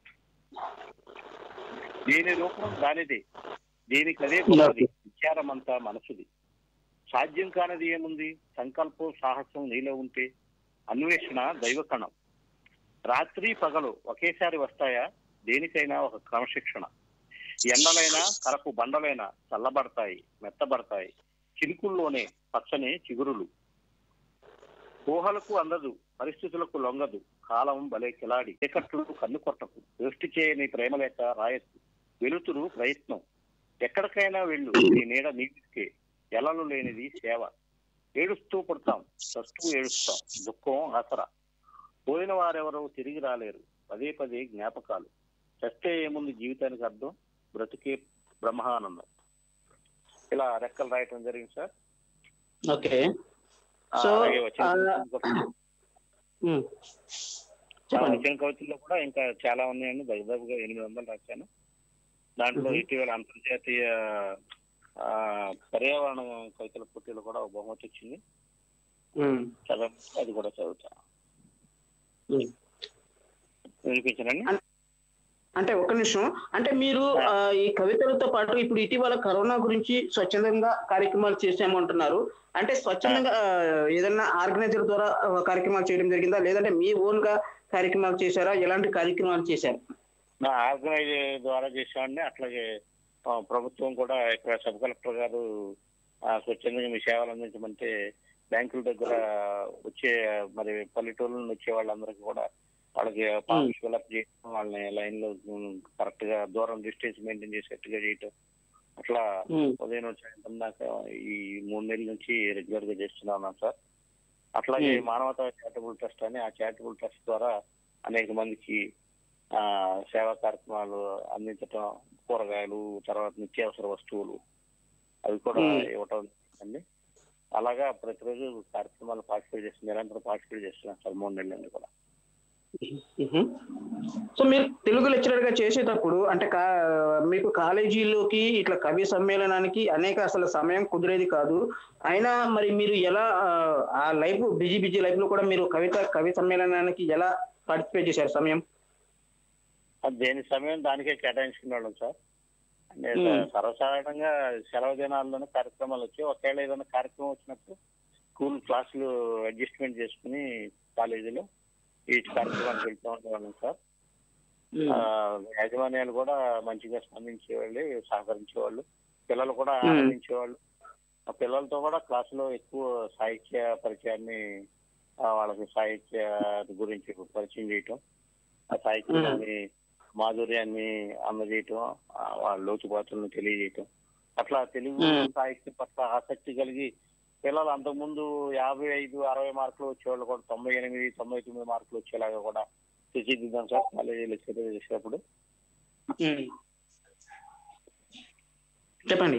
దేని రూపం దానిదే దేనికదే గొప్పది విచారమంతా మనసుది సాధ్యం కానిది ఏముంది సంకల్పం సాహసం నీలో ఉంటే అన్వేషణ దైవకణం రాత్రి పగలు ఒకేసారి వస్తాయా దేనికైనా ఒక క్రమశిక్షణ ఎండలైనా కరకు బండలైనా చల్లబడతాయి మెత్తబడతాయి చిలుకుల్లోనే పచ్చని చిగురులు ఊహలకు అందదు పరిస్థితులకు లొంగదు కాలం భలే కిలాడి చీకట్లు కన్ను కొట్టకు దృష్టి చేయని ప్రేమలేక రాయత్తు వెలుతురు ప్రయత్నం ఎక్కడికైనా వెళ్ళు నీ నీడ నీటికే ఎలలు లేనిది సేవ ఏడుస్తూ పుడతాం చస్తూ ఏడుస్తాం దుఃఖం ఆసరా పోయిన వారెవరో తిరిగి రాలేరు పదే పదే జ్ఞాపకాలు చస్తే ఏముంది జీవితానికి అర్థం బ్రతికే బ్రహ్మానందం ఇలా రెక్కలు రాయటం జరిగింది సార్ ఓకే ఆ, సో అలాగే వచ్చిన మ్మ్. ఆ, చెప్పండి వచ్చిన కవితల్లో కూడా ఇంకా చాలా ఉన్నాయండి దాదాపుగా ఎనిమిది వందలు రాశాను దాంట్లో మ్మ్. ఇటీవల అంతర్జాతీయ ఆ, పర్యావరణ కవితల పోటీలో కూడా ఒక బహుమతి వచ్చింది మ్మ్. చదవ అది కూడా చదువుతా మ్మ్. వినిపించనండి అంటే ఒక్క నిమిషం అంటే మీరు ఆ, ఈ కవితలతో పాటు ఇప్పుడు ఇటీవల కరోనా గురించి స్వచ్ఛందంగా కార్యక్రమాలు చేసామంటున్నారు అంటే స్వచ్ఛందంగా ఆ, ఏదైనా ఆర్గనైజర్ ద్వారా ఆ, కార్యక్రమాలు చేయడం జరిగిందా లేదంటే మీ ఓన్ గా కార్యక్రమాలు చేశారా ఎలాంటి కార్యక్రమాలు చేశారు నా ఆర్గనైజ్ ద్వారా చేసేవాడిని అట్లాగే ఆ, ప్రభుత్వం కూడా ఇక్కడ సబ్ కలెక్టర్ గారు ఆ, స్వచ్ఛందంగా మీ సేవలు అందించమంటే బ్యాంకుల దగ్గర వచ్చే మరి పల్లెటూరు నుండి వచ్చే వాళ్ళందరికీ కూడా వాళ్ళకి ఫామ్స్ ఫిల్అప్ చేయడం వాళ్ళని లైన్ లో కరెక్ట్ గా దూరం డిస్టెన్స్ మెయింటైన్ చేసేట్టుగా చేయటం అట్లా ఉమ్, ఉదయం నుంచి సాయంత్రం దాకా ఈ మూడు నెలల నుంచి రెగ్యులర్ గా చేస్తున్నాను సార్ అట్లాగే Hmm. మానవతా చారిటబుల్ ట్రస్ట్ అని ఆ చారిటబుల్ ట్రస్ట్ ద్వారా అనేక మందికి ఆ సేవా కార్యక్రమాలు అందించటం కూరగాయలు తర్వాత నిత్యావసర వస్తువులు అవి కూడా Hmm. ఇవ్వటం అండి అలాగా ప్రతిరోజు కార్యక్రమాలు పార్టిసిపేట్ చేస్తున్నారు నిరంతరం పార్టిసిపేట్ చేస్తున్నాను సార్ మూడు నెలల నుండి కూడా ఉహు. సో మీరు తెలుగు లెక్చరర్ గా చేసేటప్పుడు అంటే కా- మీకు కాలేజీలోకి ఇట్లా కవి సమ్మేళనానికి అనేక అసలు సమయం కుదిరేది కాదు అయినా మరి మీరు ఎలా ఆ, ఆ లైఫ్ బిజీ బిజీ లైఫ్ లో కూడా మీరు కవిత కవి సమ్మేళనానికి ఎలా పార్టిసిపేట్ చేశారు సమయం అది దేని సమయం దానికే కేటాయించుకున్నాడు సార్ అంటే Hmm. సర్వసాధారణంగా సెలవు దినాల్లోనే కార్యక్రమాలు వచ్చి ఒకవేళ ఏదైనా కార్యక్రమం వచ్చినప్పుడు స్కూల్ క్లాసులు అడ్జస్ట్మెంట్ చేసుకుని కాలేజీలో ఈ కార్యక్రమానికి వెళ్తూ ఉండేవాళ్ళం సార్ ఆ, యాజమాన్యాలు కూడా మంచిగా స్పందించేవాళ్ళు సహకరించేవాళ్ళు పిల్లలు కూడా Hmm. ఆనందించేవాళ్ళు ఆ పిల్లలతో కూడా క్లాసులో ఎక్కువ సాహిత్య పరిచయాన్ని ఆ, వాళ్ళకి సాహిత్య గురించి పరిచయం చేయటం ఆ సాహిత్యాన్ని మాధుర్యాన్ని అందజేయటం ఆ, వాళ్ళ లోతుపాతులను తెలియజేయటం అట్లా తెలుగు Hmm. సాహిత్యం పట్ల ఆసక్తి కలిగి పిల్లలు అంతకుముందు యాభై ఐదు అరవై మార్కులు వచ్చేవాళ్ళు కూడా తొంభై ఎనిమిది తొంభై తొమ్మిది మార్కులు వచ్చేలాగా కూడా తీర్చిదిద్దాం సార్ కాలేజీలో చదువు చేసేటప్పుడు ఉమ్. చెప్పండి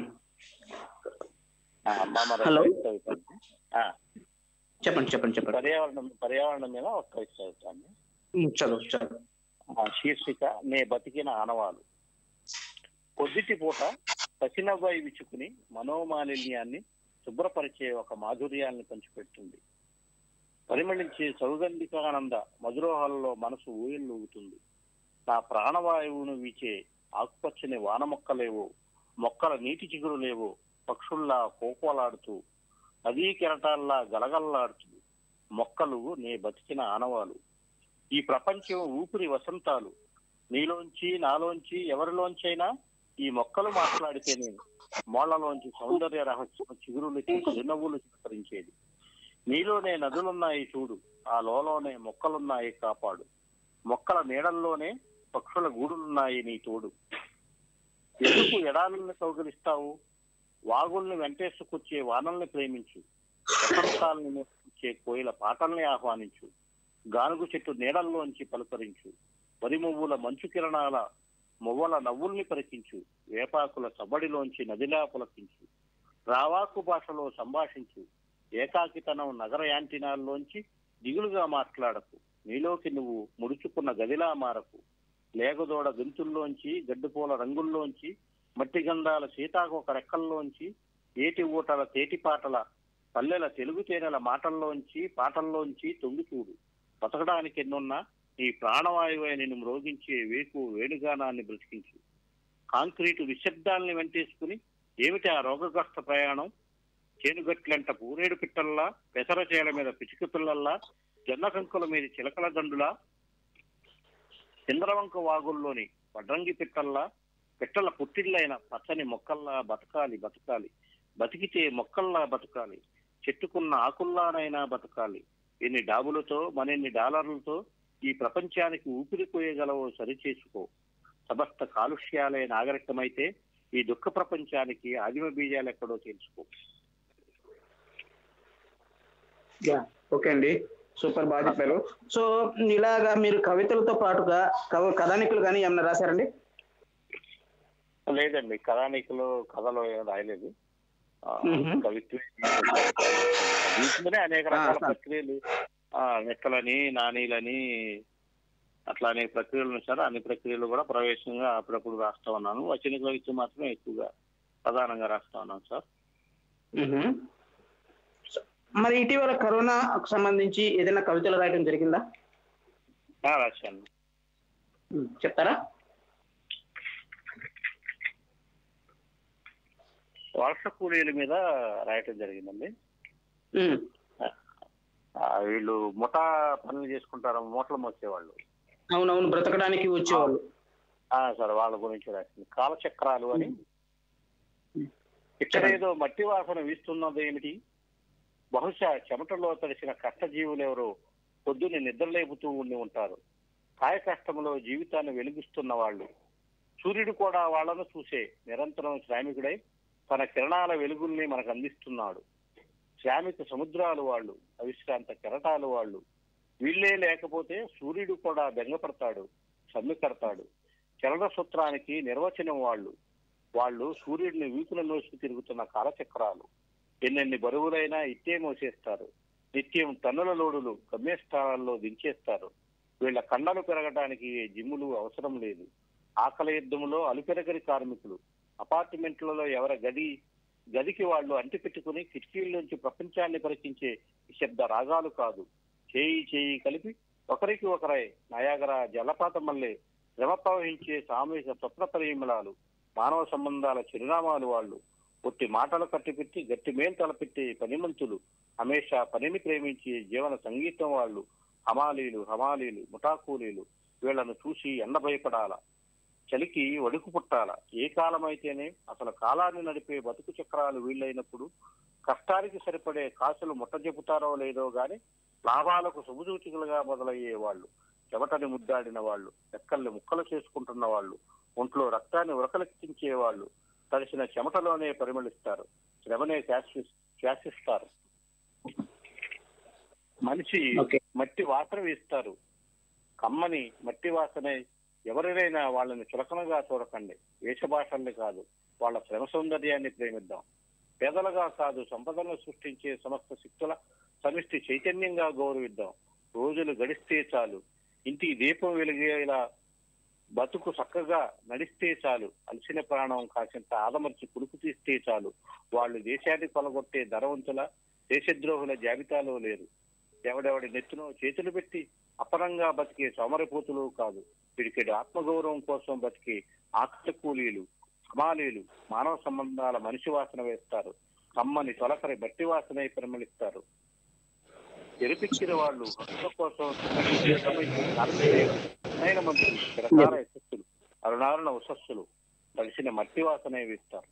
ఆ, అమ్మ మరి Hello. కవిత చదువుతాను. ఆ, చెప్పండి చెప్పండి చెప్పండి పర్యావరణం పర్యావరణం మీద ఒక కవిత చదువుతాను ఉమ్, చదువు చదువు ఆ శీర్షిక నే బతికిన ఆనవాలు కొద్దిటి పూట పసినవ్వాయి విచ్చుకుని మనోమాలిన్యాన్ని శుభ్రపరిచే ఒక మాధుర్యాన్ని పంచిపెడుతుంది పరిమళించే సౌగంధికానంద మధురోహాలలో మనసు ఊయలుగుతుంది నా ప్రాణవాయువును వీచే ఆకుపచ్చని వాన మొక్కలేవో మొక్కల నీటి చిగురు లేవో పక్షుల్లా కోకోలాడుతూ నదీ కెరటాల్లా గలగల్లాడుతూ మొక్కలు నే బతికిన ఆనవాలు ఈ ప్రపంచం ఊపిరి వసంతాలు నీలోంచి నాలోంచి ఎవరిలోంచైనా ఈ మొక్కలు మాట్లాడితేనే మోళ్లలోంచి సౌందర్య రహస్యం చిగురులు చిరునవ్వులు చిత్రించేది నీలోనే నదులున్నాయి చూడు ఆ లోలోనే మొక్కలున్నాయి కాపాడు మొక్కల నీడల్లోనే పక్షుల గూడులున్నాయి నీ తోడు ఎందుకు ఎడాలను కౌగిలిస్తావు వాగుల్ని వెంటేసుకొచ్చే వానల్ని ప్రేమించు వసంతాలని నేర్పించే కోయిల పాటల్ని ఆహ్వానించు గానుగు చెట్టు నీడల్లోంచి పలుకరించు వరి మువ్వుల మంచు కిరణాల మువ్వల నవ్వుల్ని పరికించు వేపాకుల సబడిలోంచి నదిలా పులకించు రావాకు భాషలో సంభాషించు ఏకాకితనం నగర యాంటినాల్లోంచి దిగులుగా మాట్లాడకు నీలోకి నువ్వు ముడుచుకున్న గదిలా మారకు లేగదోడ గొంతుల్లోంచి గడ్డిపూల రంగుల్లోంచి మట్టి గంధాల సీతాకొక రెక్కల్లోంచి ఏటి ఊటల తేటి పాటల పల్లెల తెలుగు తేనెల మాటల్లోంచి పాటల్లోంచి తొంగి చూడు బతకడానికి ఎన్నున్నా నీ ప్రాణవాయువే నిన్ను మ్రోగించే వేకు వేణుగానాన్ని బ్రతికించు కాంక్రీటు నిశ్శబ్దాల్ని వెంటేసుకుని ఏమిటి ఆ రోగగ్రస్త ప్రయాణం చేనుగట్లంట పూరేడు పిట్టల్లా పెసర చేల మీద పిచుక పిల్లల్లా జొన్న కంకుల మీద చిలకల దండులా చంద్రవంక వాగుల్లోని వడ్రంగి పిట్టల్లా పిట్టల పుట్టిళ్ళైన పచ్చని మొక్కల్లా బతకాలి బతకాలి బతికితే మొక్కల్లా బతకాలి చెట్టుకున్న ఆకుల్లానైనా బతకాలి ఎన్ని డాబులతో మరిన్ని డాలర్లతో ఈ ప్రపంచానికి ఊపిరిపోయగలవో సరిచేసుకో సమస్త కాలుష్యాలే నాగరికమైతే ఈ దుఃఖ ప్రపంచానికి ఆదిమ బీజాలు ఎక్కడో తెలుసుకో యా ఓకే అండి సూపర్ బాగా చెప్పారు సో ఇలాగా మీరు కవితలతో పాటుగా కవ కథానికులు కానీ ఏమన్నా రాశారండి లేదండి కథానికలు కథలు ఏం రాయలేదు ఆ, మ్మ్. కవిత్వం వీటిలోనే అనేక రకాల ఆ, సార్. ప్రక్రియలు ఆ, నెక్కలని నానీలని అట్లా అనేక ప్రక్రియలు ఉన్నాయి సార్ అన్ని ప్రక్రియలు కూడా ప్రవేశంగా అప్పుడప్పుడు రాస్తా ఉన్నాను వచ్చిన కవిత్వం మాత్రమే ఎక్కువగా ప్రధానంగా రాస్తా ఉన్నాను సార్ మ్మ్. సో, మరి ఇటీవల కరోనాకు సంబంధించి ఏదైనా కవితలు రాయడం జరిగిందా ఆ, రాశాను మ్మ్. చెప్తారా వలస కూలీల మీద రాయటం జరిగిందండి ఉమ్, ఆ, వీళ్ళు ముఠా పనులు చేసుకుంటారు మూటలు మోసేవాళ్ళు అవునవును బ్రతకడానికి వచ్చేవాళ్ళు ఆ, సార్ వాళ్ళ గురించి రాసింది కాలచక్రాలు అని ఇక్కడ ఏదో మట్టి వాసన వీస్తున్నది ఏమిటి బహుశా చెమటలో తడిసిన కష్టజీవులు ఎవరో పొద్దున్నే నిద్రలేపుతూ ఉండి ఉంటారు కాయ కష్టంలో జీవితాన్ని వెలిగిస్తున్న వాళ్ళు సూర్యుడు కూడా వాళ్ళను చూసే నిరంతరం శ్రామికుడై తన కిరణాల వెలుగుల్ని మనకు అందిస్తున్నాడు శ్రామిక సముద్రాలు వాళ్ళు అవిశ్రాంత కెరటాలు వాళ్ళు వీళ్ళే లేకపోతే సూర్యుడు కూడా బెంగపడతాడు సమ్మె కడతాడు చలన సూత్రానికి నిర్వచనం వాళ్ళు వాళ్ళు సూర్యుడిని వీపుల లోసుకు తిరుగుతున్న కాలచక్రాలు ఎన్నెన్ని బరువులైనా ఇట్టే మోసేస్తారు నిత్యం టన్నుల లోడులు గమ్యస్థానాల్లో దించేస్తారు వీళ్ళ కండలు పెరగడానికి ఏ జిమ్ములు అవసరం లేదు ఆకలి యుద్ధంలో అలుపెరగని కార్మికులు అపార్ట్మెంట్లలో ఎవరి గది గదికి వాళ్ళు అంటి పెట్టుకుని కిటికీల్లోంచి ప్రపంచాన్ని పరిచించే శబ్ద రాగాలు కాదు చేయి చేయి కలిపి ఒకరికి ఒకరై నయాగర జలపాతం వల్లే శ్రమ ప్రవహించే సామూహిక స్వప్న పరిమళాలు మానవ సంబంధాల చిరునామాలు వాళ్ళు ఒట్టి మాటలు కట్టిపెట్టి గట్టి మేలు తలపెట్టే పనిమంతులు హమేషా పనిని ప్రేమించి జీవన సంగీతం వాళ్ళు హమాలీలు హమాలీలు ముఠాకూలీలు వీళ్ళను చూసి ఎండ భయపడాల చలికి వడుకు పుట్టాల ఏ కాలమైతేనే అసలు కాలాన్ని నడిపే బతుకు చక్రాలు వీళ్ళైనప్పుడు కష్టానికి సరిపడే కాసులు ముట్ట చెబుతారో లేదో గాని లాభాలకు శుభసూచికలుగా మొదలయ్యే వాళ్ళు చెమటని ముద్దాడిన వాళ్ళు రెక్కల్ని ముక్కలు చేసుకుంటున్న వాళ్ళు ఒంట్లో రక్తాన్ని ఉరకలెక్కించే వాళ్ళు తడిసిన చెమటలోనే పరిమళిస్తారు శ్రమనే శాశ్వ శాసిస్తారు మనిషి ఓకే మట్టి వాసన వేస్తారు కమ్మని మట్టి వాసన ఎవరినైనా వాళ్ళని చులకనగా చూడకండి వేషభాషల్ని కాదు వాళ్ళ శ్రమ సౌందర్యాన్ని ప్రేమిద్దాం పేదలుగా కాదు సంపదలను సృష్టించే సమస్త శక్తుల సమిష్టి చైతన్యంగా గౌరవిద్దాం రోజులు గడిస్తే చాలు ఇంటికి దీపం వెలిగేలా బతుకు చక్కగా నడిస్తే చాలు అలసిన ప్రాణం కాసింత ఆదమర్చి కులుపు తీస్తే చాలు వాళ్ళు దేశాన్ని కొలగొట్టే ధనవంతుల దేశద్రోహుల జాబితాలో లేరు ఎవడెవడి నెత్తునో చేతులు పెట్టి అపరంగా బతికే సోమరిపోతులు కాదు పిడికెడు ఆత్మగౌరవం కోసం బతికే ఆకలి కూలీలు హమాలీలు మానవ సంబంధాల మనిషి వాసన వేస్తారు కమ్మని తొలకరి బట్టి వాసనై పరిమళిస్తారు ఎరుపిక్కిన వాళ్ళు హక్కుల కోసం నయన మంత్రులు చిరకాల యశస్సులు అరుణారుణ ఉసస్సులు కలిసిన మట్టి వాసనే వేస్తారు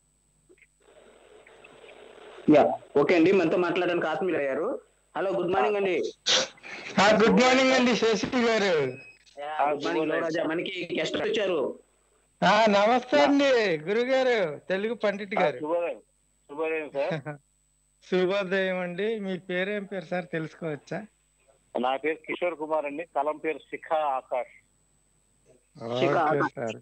యా ఓకే అండి మనతో మాట్లాడడానికి ఆత్మీయులు అయ్యారు హలో గుడ్ మార్నింగ్ అండి గుడ్ మార్నింగ్ అండి శశి గారు గుడ్ మార్నింగ్ లోరాజా మనకి గెస్ట్ వచ్చారు ఆ, నమస్తే అండి గురుగారు తెలుగు పండిట్ గారు శుభోదయం శుభోదయం సార్ శుభోదయం అండి మీ పేరేం పేరు సార్ తెలుసుకోవచ్చా నా పేరు కిషోర్ కుమార్ అండి కలం పేరు Shikha Akash Shikha okay sir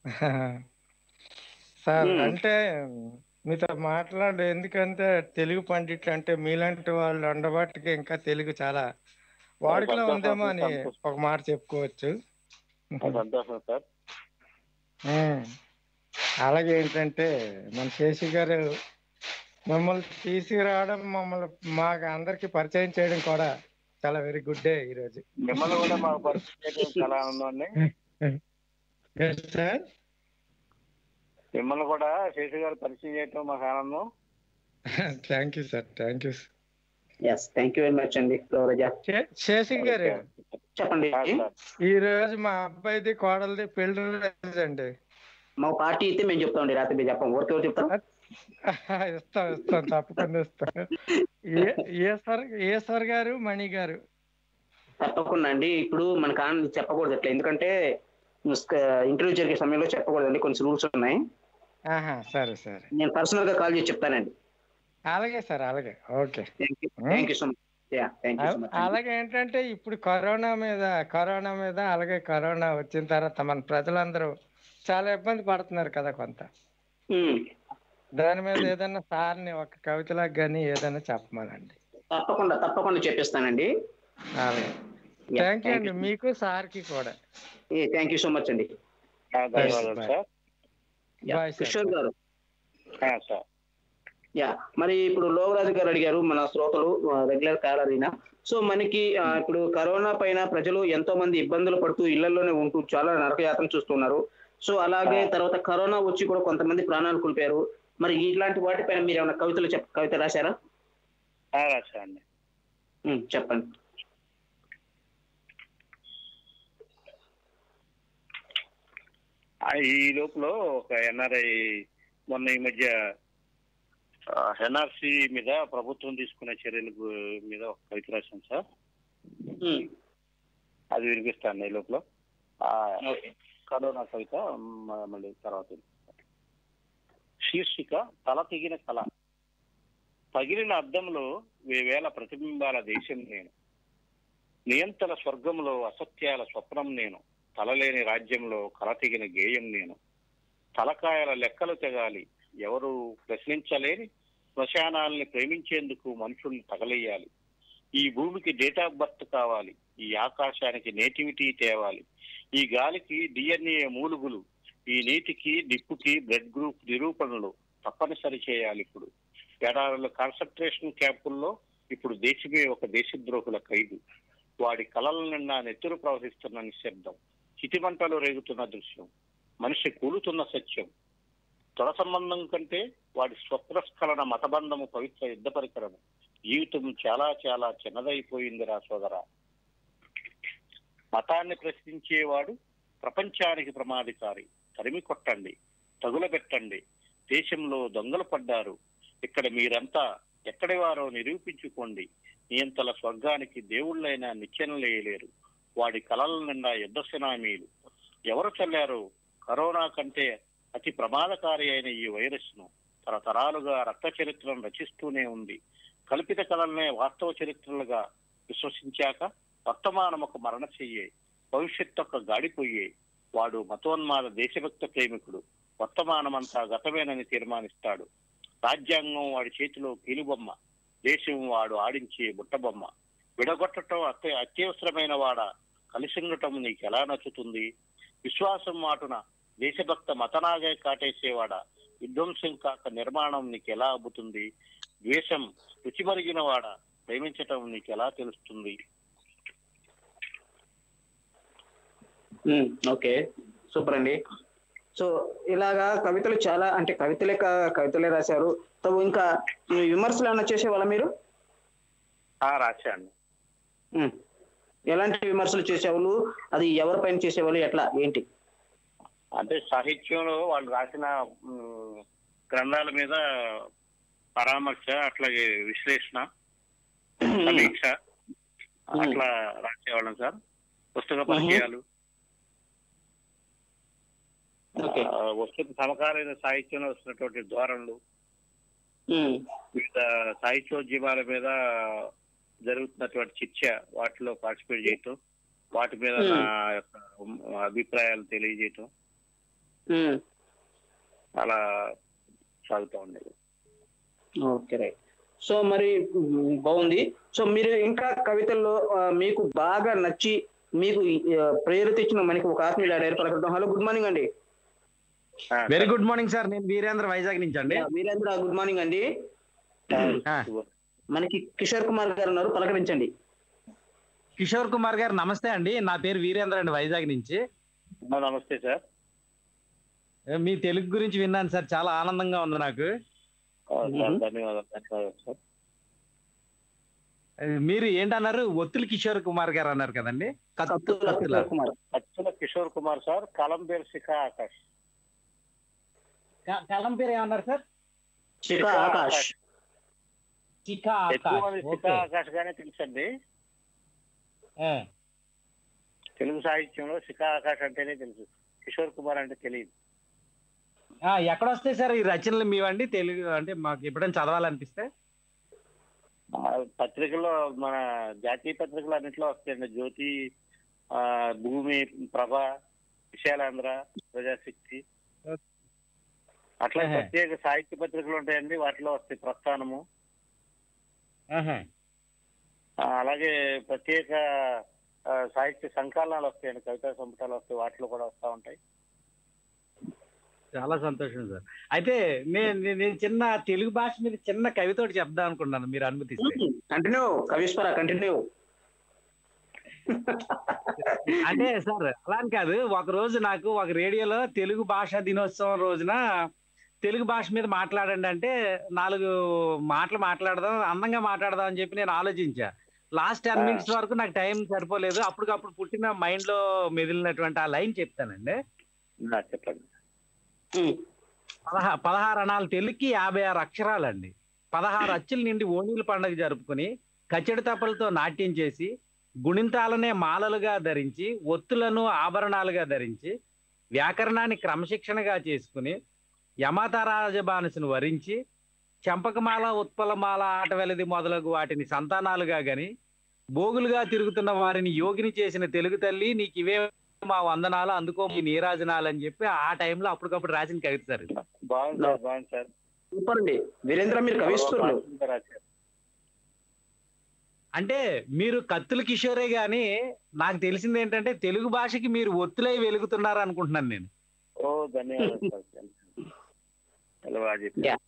sir మ్మ్. అంటే మీతో మాట్లాడు ఎందుకంటే తెలుగు పండిట్లు అంటే మీలాంటి వాళ్ళు ఉండబట్టికి ఇంకా తెలుగు చాలా వాడుకలో ఉందేమో అని ఒక మాట చెప్పుకోవచ్చు సంతోషం సార్ ఉమ్. అలాగే ఏంటంటే మన శేషి గారు మమ్మల్ని తీసుకురావడం మమ్మల్ని మాకు అందరికి పరిచయం చేయడం కూడా చాలా వెరీ గుడ్ డే ఈరోజు మిమ్మల్ని కూడా మాకు పరిచయం చేయడం చాలా ఆనందం అండి సార్ మిమ్మల్ని కూడా శేషు గారు పరిచయం చేయడం మాకు ఆనందం thank you sir thank you yes thank you very much అండి లోరాజా శేషి గారు చెప్పండి ఆ, సార్. ఈ రోజు మా అబ్బాయిది కోడలిది పెళ్లి రోజు అండి మా పార్టీ అయితే మేము చెప్తామండి రాత్రి మీరు చెప్పం ఊరికే ఎవరు చెప్తాం ఇస్తాం ఇస్తాం తప్పకుండా ఇస్తాం ఏ- ఈశ్వర్ ఈశ్వర్ గారు మణి గారు తప్పకుండా అండి ఇప్పుడు మనకు ఆనందం చెప్పకూడదు అట్లా ఎందుకంటే ఇంటర్వ్యూ జరిగే సమయంలో చెప్పకూడదండి కొన్ని రూల్స్ ఉన్నాయి ఆహా సరే సరే నేను పర్సనల్ గా కాల్ చేసి చెప్తానండి అలాగే సార్ అలాగే okay thank you thank you so much yeah thank you so much అలాగే ఏంటంటే ఇప్పుడు కరోనా మీద కరోనా మీద అలాగే కరోనా వచ్చిన తర్వాత మన ప్రజలందరూ చాలా ఇబ్బంది పడుతున్నారు కదా కొంత దాని మీద ఏదైనా సార్ని ఒక కవితలకు కానీ ఏదైనా చెప్పమనండి తప్పకుండా తప్పకుండా చెప్పిస్తానండి అలాగే థ్యాంక్ యూ అండి మీకు సార్కి కూడా థ్యాంక్ యూ సో మచ్ అండి ఆ, ధన్యవాదాలు Bye. Sir Yeah, Bye, sir. Kishore గారు ఆ, సార్ యా మరి ఇప్పుడు లోకరాజు గారు అడిగారు మన శ్రోతలు రెగ్యులర్ కాలర్ అయినా సో మనకి ఆ, ఇప్పుడు కరోనా పైన ప్రజలు ఎంతో మంది ఇబ్బందులు పడుతూ ఇళ్లలోనే ఉంటూ చాలా నరకయాతన చూస్తున్నారు సో అలాగే తర్వాత కరోనా వచ్చి కూడా కొంతమంది ప్రాణాలు కోల్పోయారు మరి ఇట్లాంటి వాటిపైన మీరు ఏమైనా కవితలు చెప్ కవిత రాశారా ఆ, రాశా అండి ఉమ్, చెప్పండి ఆ, ఈ లోపల ఒక ఎన్ఆర్ఐ మొన్న ఈ మధ్య ఎన్ఆర్సి మీద ప్రభుత్వం తీసుకునే చర్యల గు- మీద ఒక కవిత రాశాను సార్ ఉమ్, అది వినిపిస్తాను ఈ లోపల ఆ, ఓకే కరోనా కవిత మ- మళ్ళీ తర్వాత వినిపిస్తాను. శీర్షిక తల తెగిన కళ పగిలిన అద్దంలో వేవేల ప్రతిబింబాల దేశం నేను నియంతల స్వర్గంలో అసత్యాల స్వప్నం నేను తలలేని రాజ్యంలో కల తెగిన గేయం నేను తలకాయల లెక్కలు తెగాలి ఎవరు ప్రశ్నించలేని శ్మశానాల్ని ప్రేమించేందుకు మనుషుల్ని తగలేయాలి ఈ భూమికి డేట్ ఆఫ్ బర్త్ కావాలి ఈ ఆకాశానికి నేటివిటీ తేవాలి ఈ గాలికి డిఎన్ఏ మూలుగులు ఈ నీటికి నిప్పుకి బ్లడ్ గ్రూప్ నిరూపణలు తప్పనిసరి చేయాలి ఇప్పుడు ఎడారుల కాన్సన్ట్రేషన్ క్యాంపుల్లో ఇప్పుడు దేశమే ఒక దేశద్రోహుల ఖైదు వాడి కలల నిండా నెత్తురు ప్రవహిస్తున్న నిశ్శబ్దం చితిమంటలు రేగుతున్న దృశ్యం మనిషి కూలుతున్న సత్యం తొడ సంబంధం కంటే వాడి స్వప్రస్ఖలన మతబంధము పవిత్ర యుద్ధ పరికరము జీవితం చాలా చాలా చిన్నదైపోయిందిరా సోదరా మతాన్ని ప్రశ్నించేవాడు ప్రపంచానికి ప్రమాదకారి తరిమి కొట్టండి తగులబెట్టండి దేశంలో దొంగలు పడ్డారు ఇక్కడ మీరంతా ఎక్కడి వారో నిరూపించుకోండి నియంతల స్వర్గానికి దేవుళ్ళైనా నిచ్చెన లేయలేరు వాడి కలల నిండా యుద్ధ సునామీలు ఎవరు చల్లారో కరోనా కంటే అతి ప్రమాదకారి అయిన ఈ వైరస్ ను తరతరాలుగా రక్త చరిత్రను రచిస్తూనే ఉంది కల్పిత కళలనే వాస్తవ చరిత్రలుగా విశ్వసించాక వర్తమానం ఒక మరణ చెయ్యే భవిష్యత్తు ఒక గాడిపోయే వాడు మతోన్మాద దేశభక్త ప్రేమికుడు వర్తమానమంతా గతమేనని తీర్మానిస్తాడు రాజ్యాంగం వాడి చేతిలో కీలుబొమ్మ దేశం వాడు ఆడించే బుట్టబొమ్మ విడగొట్టడం అత్య అత్యవసరమైన వాడ కలిసి ఉండటం నీకు ఎలా నచ్చుతుంది విశ్వాసం మాటున దేశభక్త మతనాగే కాటేసేవాడ విధ్వంసం కాక నిర్మాణం నీకు ఎలా అబ్బుతుంది ద్వేషం రుచిమరిగిన వాడ ప్రేమించటం నీకు ఎలా తెలుస్తుంది ఉమ్, ఓకే సూపర్ అండి సో ఇలాగా కవితలు చాలా అంటే కవితలే కా- కవితలే రాశారు సో ఇంకా ఈ విమర్శలు ఏమైనా చేసేవాళ్ళ మీరు ఆ రాశాను ఉమ్, ఎలాంటి విమర్శలు చేసేవాళ్ళు అది ఎవరిపైన చేసేవాళ్ళు ఎట్లా ఏంటి అంటే సాహిత్యంలో వాళ్ళు రాసిన మ్, గ్రంథాల మీద పరామర్శ అట్లాగే విశ్లేషణ సమీక్ష అట్లా రాసేవాళ్ళం సార్ పుస్తక పరిచయాలు ఓకే ఆ, వస్తుకు సమకాలీన సాహిత్యంలో వస్తున్నటువంటి ధోరణులు ఉమ్, వివిధ సాహిత్యోద్యమాల మీద జరుగుతున్నటువంటి చర్చ వాటిలో పార్టిసిపేట్ చేయటం వాటి మీద నా యొక్క అభిప్రాయాలు తెలియజేయటం ఉమ్, అలా సాగుతూ ఉండేది ఓకే రైట్ సో మరి ఉమ్, బాగుంది సో మీరు ఇంకా కవితల్లో ఆ, మీకు బాగా నచ్చి మీకు ఆ, ప్రేరణ ఇచ్చిన మనకి ఒక ఆత్మీయులు డైరీ పలకడం హలో గుడ్ మార్నింగ్ అండి ఆ, వెరీ గుడ్ మార్నింగ్ సార్ నేను వీరేంద్ర వైజాగ్ నుంచి అండి వీరేంద్ర గుడ్ మార్నింగ్ అండి ఆ, మనకి కిషోర్ కుమార్ గారు ఉన్నారు పలకరించండి కిషోర్ కుమార్ గారు నమస్తే అండి నా పేరు వీరేంద్ర అండి వైజాగ్ నుంచి ఆ, నమస్తే సార్ ఏ, మీ తెలుగు గురించి విన్నాను సార్ చాలా ఆనందంగా ఉంది నాకు ఆ, సార్ ధన్యవాదాలు ధన్యవాదాలు సార్ ఏ, మీరు ఏంటన్నారు ఒత్తులు కిషోర్ కుమార్ గారు అన్నారు కదండి కత్తు కత్తుల కత్తుల కిషోర్ కుమార్ అచ్చుల కిషోర్ కుమార్ సార్ కలం పేరు శిఖా ఆకాష్ క- కలం పేరు ఏమన్నారు సార్ శిఖ ఆకాష్ చికా ఎక్కువ మంది ఆకాష్ శిఖా ఓకే ఆకాష్ గానే తెలుసండి ఏ, తెలుగు సాహిత్యంలో శిఖా ఆకాష్ అంటేనే తెలుసు కిషోర్ కుమార్ అంటే తెలియదు ఆ, ఎక్కడ వస్తాయి సార్ ఈ రచనలు మీవండి తెలుగు అంటే మాకు ఎప్పుడైనా చదవాలనిపిస్తే ఆ, పత్రికల్లో మన జాతీయ పత్రికలు అన్నింటిలో వస్తాయండి జ్యోతి ఆ, భూమి ప్రభ విశాలాంధ్ర ప్రజాశక్తి అట్లా ఆహా. ప్రత్యేక సాహిత్య పత్రికలు ఉంటాయండి వాటిలో వస్తాయి ప్రస్థానము ఆహా. ఆ, అలాగే ప్రత్యేక ఆ, సాహిత్య సంకలనాలు వస్తాయండి కవితా సంపుటాలు వస్తాయి వాటిలో కూడా వస్తూ ఉంటాయి చాలా సంతోషం సార్ అయితే నేను నేను- నేను చిన్న తెలుగు భాష మీద చిన్న కవిత ఒకటి చెప్దాం అనుకున్నాను మీరు అనుమతిస్తే కంటిన్యూ కవీశ్వర కంటిన్యూ అంటే సార్ అలా అని కాదు ఒక రోజు నాకు ఒక రేడియోలో తెలుగు భాషా దినోత్సవం రోజున తెలుగు భాష మీద మాట్లాడండి అంటే నాలుగు మాటలు మాట్లాడదాం అందంగా మాట్లాడదాం అని చెప్పి నేను ఆలోచించా లాస్ట్ టెన్ ఆ. మినిట్స్ వరకు నాకు టైం సరిపోలేదు అప్పటికప్పుడు పుట్టిన మైండ్ లో మెదిలినటువంటి ఆ లైన్ చెప్తానండి నా చెప్పండి ఉమ్, పదహా పదహారు అణాలు తెలుగుకి యాభై ఆరు అక్షరాలండి పదహారు అచ్చుల నుండి ఓణీల పండుగ జరుపుకుని కచ్చడి తప్పలతో నాట్యం చేసి గుణింతాలనే మాలలుగా ధరించి ఒత్తులను ఆభరణాలుగా ధరించి వ్యాకరణాన్ని క్రమశిక్షణగా చేసుకుని యమతరాజబానసును వరించి చెంపకమాల ఉత్పలమాల ఆటవెలది మొదలగు వాటిని సంతానాలుగా గని భోగులుగా తిరుగుతున్న వారిని యోగిని చేసిన తెలుగు తల్లి నీకు ఇవే మా వందనాలు అందుకో మీ నీరాజనాలు అని చెప్పి ఆ టైంలో అప్పటికప్పుడు రాసిన కవిత సార్ ఇది. బాగుంది సార్ బాగుంది సార్ సూపర్ అండి వీరేంద్ర మీరు కవిస్తున్నారు రాశారు. అంటే మీరు కత్తుల కిషోరే గాని నాకు తెలిసింది ఏంటంటే తెలుగు భాషకి మీరు ఒత్తులై వెలుగుతున్నారు అనుకుంటున్నాను నేను ఓ ధన్యవాదాలు సార్ చాలా బాగా చెప్పారు. Yeah.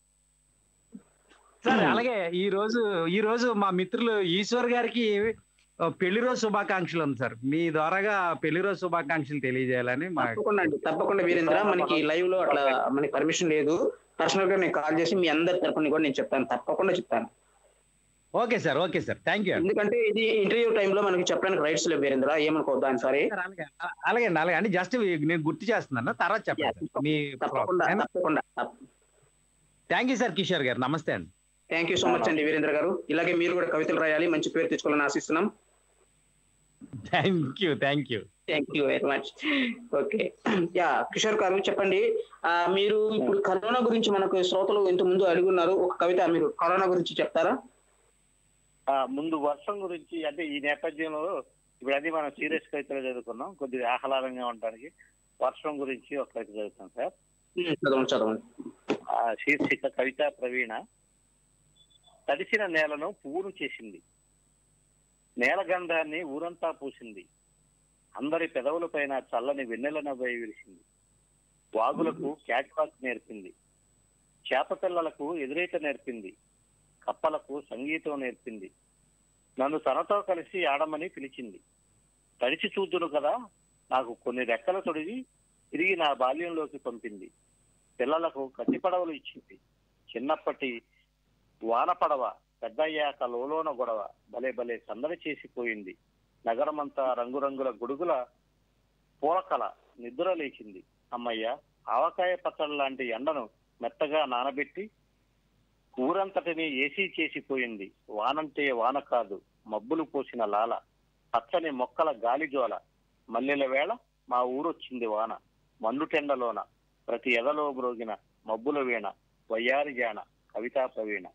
సార్ అలాగే ఈ రోజు ఈ రోజు మా మిత్రులు ఈశ్వర్ గారికి ఆ, పెళ్లి రోజు శుభాకాంక్షలు ఉంది సార్ మీ ద్వారాగా పెళ్లి రోజు శుభాకాంక్షలు తెలియజేయాలని మా తప్పకుండా అండి తప్పకుండా వీరేంద్ర మనకి లైవ్ లో అట్లా మనకి పర్మిషన్ లేదు పర్సనల్ గా నేను కాల్ చేసి మీ అందరి తరపున కూడా నేను చెప్తాను తప్పకుండా చెప్తాను okay sir okay sir thank you అండి ఎందుకంటే ఇది ఇంటర్వ్యూ టైంలో మనకి చెప్పడానికి రైట్స్ లేవు వీరేంద్ర ఏమనుకోవద్దు ఆయన సారీ సార్, అలాగే అలాగే అండి అలాగే అండి జస్ట్ నేను గుర్తు చేస్తున్నాను తర్వాత చెప్పండి సార్. మీ తప్పకుండా తప్పకుండా థ్యాంక్ యూ సార్ కిషోర్ గారు నమస్తే అండి థ్యాంక్ యూ సో మచ్ అండి వీరేంద్ర గారు ఇలాగే మీరు కూడా కవితలు రాయాలి మంచి పేరు తెచ్చుకోవాలని ఆశిస్తున్నాం thank you thank you thank you very much okay yeah Kishore గారు చెప్పండి ఆ, మీరు ఇప్పుడు కరోనా గురించి మనకు శ్రోతలు ఇంత ముందు అడుగున్నారు ఒక కవిత మీరు కరోనా గురించి చెప్తారా ఆ, ముందు వర్షం గురించి అంటే ఈ నేపథ్యంలో ఇప్పుడు అది మనం సీరియస్ కవితలు చదువుకున్నాం కొద్దిగా ఆహ్లాదంగా ఉండడానికి వర్షం గురించి ఒక కవిత చదువుతాం సార్ ఉమ్, చదవండి చదవండి ఆ శీర్షిక కవిత ప్రవీణ తడిసిన నేలను పువ్వును చేసింది నేల గంధాన్ని ఊరంతా పూసింది అందరి పెదవులపైన చల్లని వెన్నెల నవ్వై విరిసింది వాగులకు క్యాట్వాక్ నేర్పింది చేప పిల్లలకు ఎదురీత నేర్పింది కప్పలకు సంగీతం నేర్పింది నన్ను తనతో కలిసి ఆడమని పిలిచింది తడిచి చూద్దును కదా నాకు కొన్ని రెక్కలు తొడిగి తిరిగి నా బాల్యంలోకి పంపింది పిల్లలకు కత్తి పడవలు ఇచ్చింది చిన్నప్పటి వాన పడవ పెద్దయ్యాక లోలోన గొడవ భలే భలే సందడి చేసిపోయింది నగరమంతా రంగురంగుల గొడుగుల పూలకల నిద్ర లేచింది అమ్మయ్య ఆవకాయ పచ్చడి లాంటి ఎండను మెత్తగా నానబెట్టి ఊరంతటిని ఏసీ చేసిపోయింది వానంటే వాన కాదు మబ్బులు పోసిన లాల పచ్చని మొక్కల గాలిజోల మల్లెల వేళ మా ఊరొచ్చింది వాన మండుటెండలోన ప్రతి ఎదలో మ్రోగిన మబ్బుల వీణ వయ్యారి జాన కవితా ప్రవీణ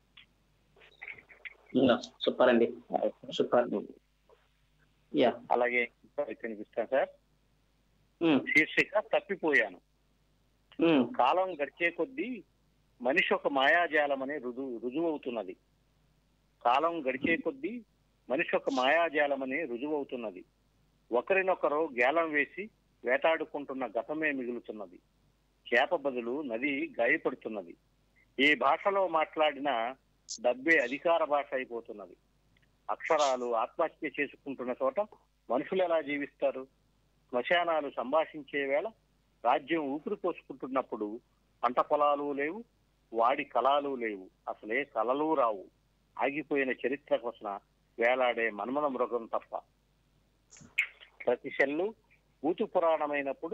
సూపర్ అండి సూపర్ యా అలాగే కనిపిస్తాను సార్ ఉమ్, శీర్షిక తప్పిపోయాను ఉమ్, కాలం గడిచే కొద్దీ మనిషి ఒక మాయాజాలమని రుజువు రుజువవుతున్నది కాలం గడిచే కొద్దీ మనిషి ఒక మాయాజాలమని రుజువవుతున్నది ఒకరినొకరు గేలం వేసి వేటాడుకుంటున్న గతమే మిగులుతున్నది చేప బదులు నది గాయపడుతున్నది ఏ భాషలో మాట్లాడినా డబ్బే అధికార భాష అయిపోతున్నది అక్షరాలు ఆత్మహత్య చేసుకుంటున్న చోట మనుషులు ఎలా జీవిస్తారు శ్మశానాలు సంభాషించే వేళ రాజ్యం ఊపిరి పోసుకుంటున్నప్పుడు పంట పొలాలు లేవు వాడి కళాలు లేవు అసలే కలలు రావు ఆగిపోయిన చరిత్ర కోసం వేలాడే మన్మన మృగం తప్ప ప్రతి సెల్లు భూతు పురాణమైనప్పుడు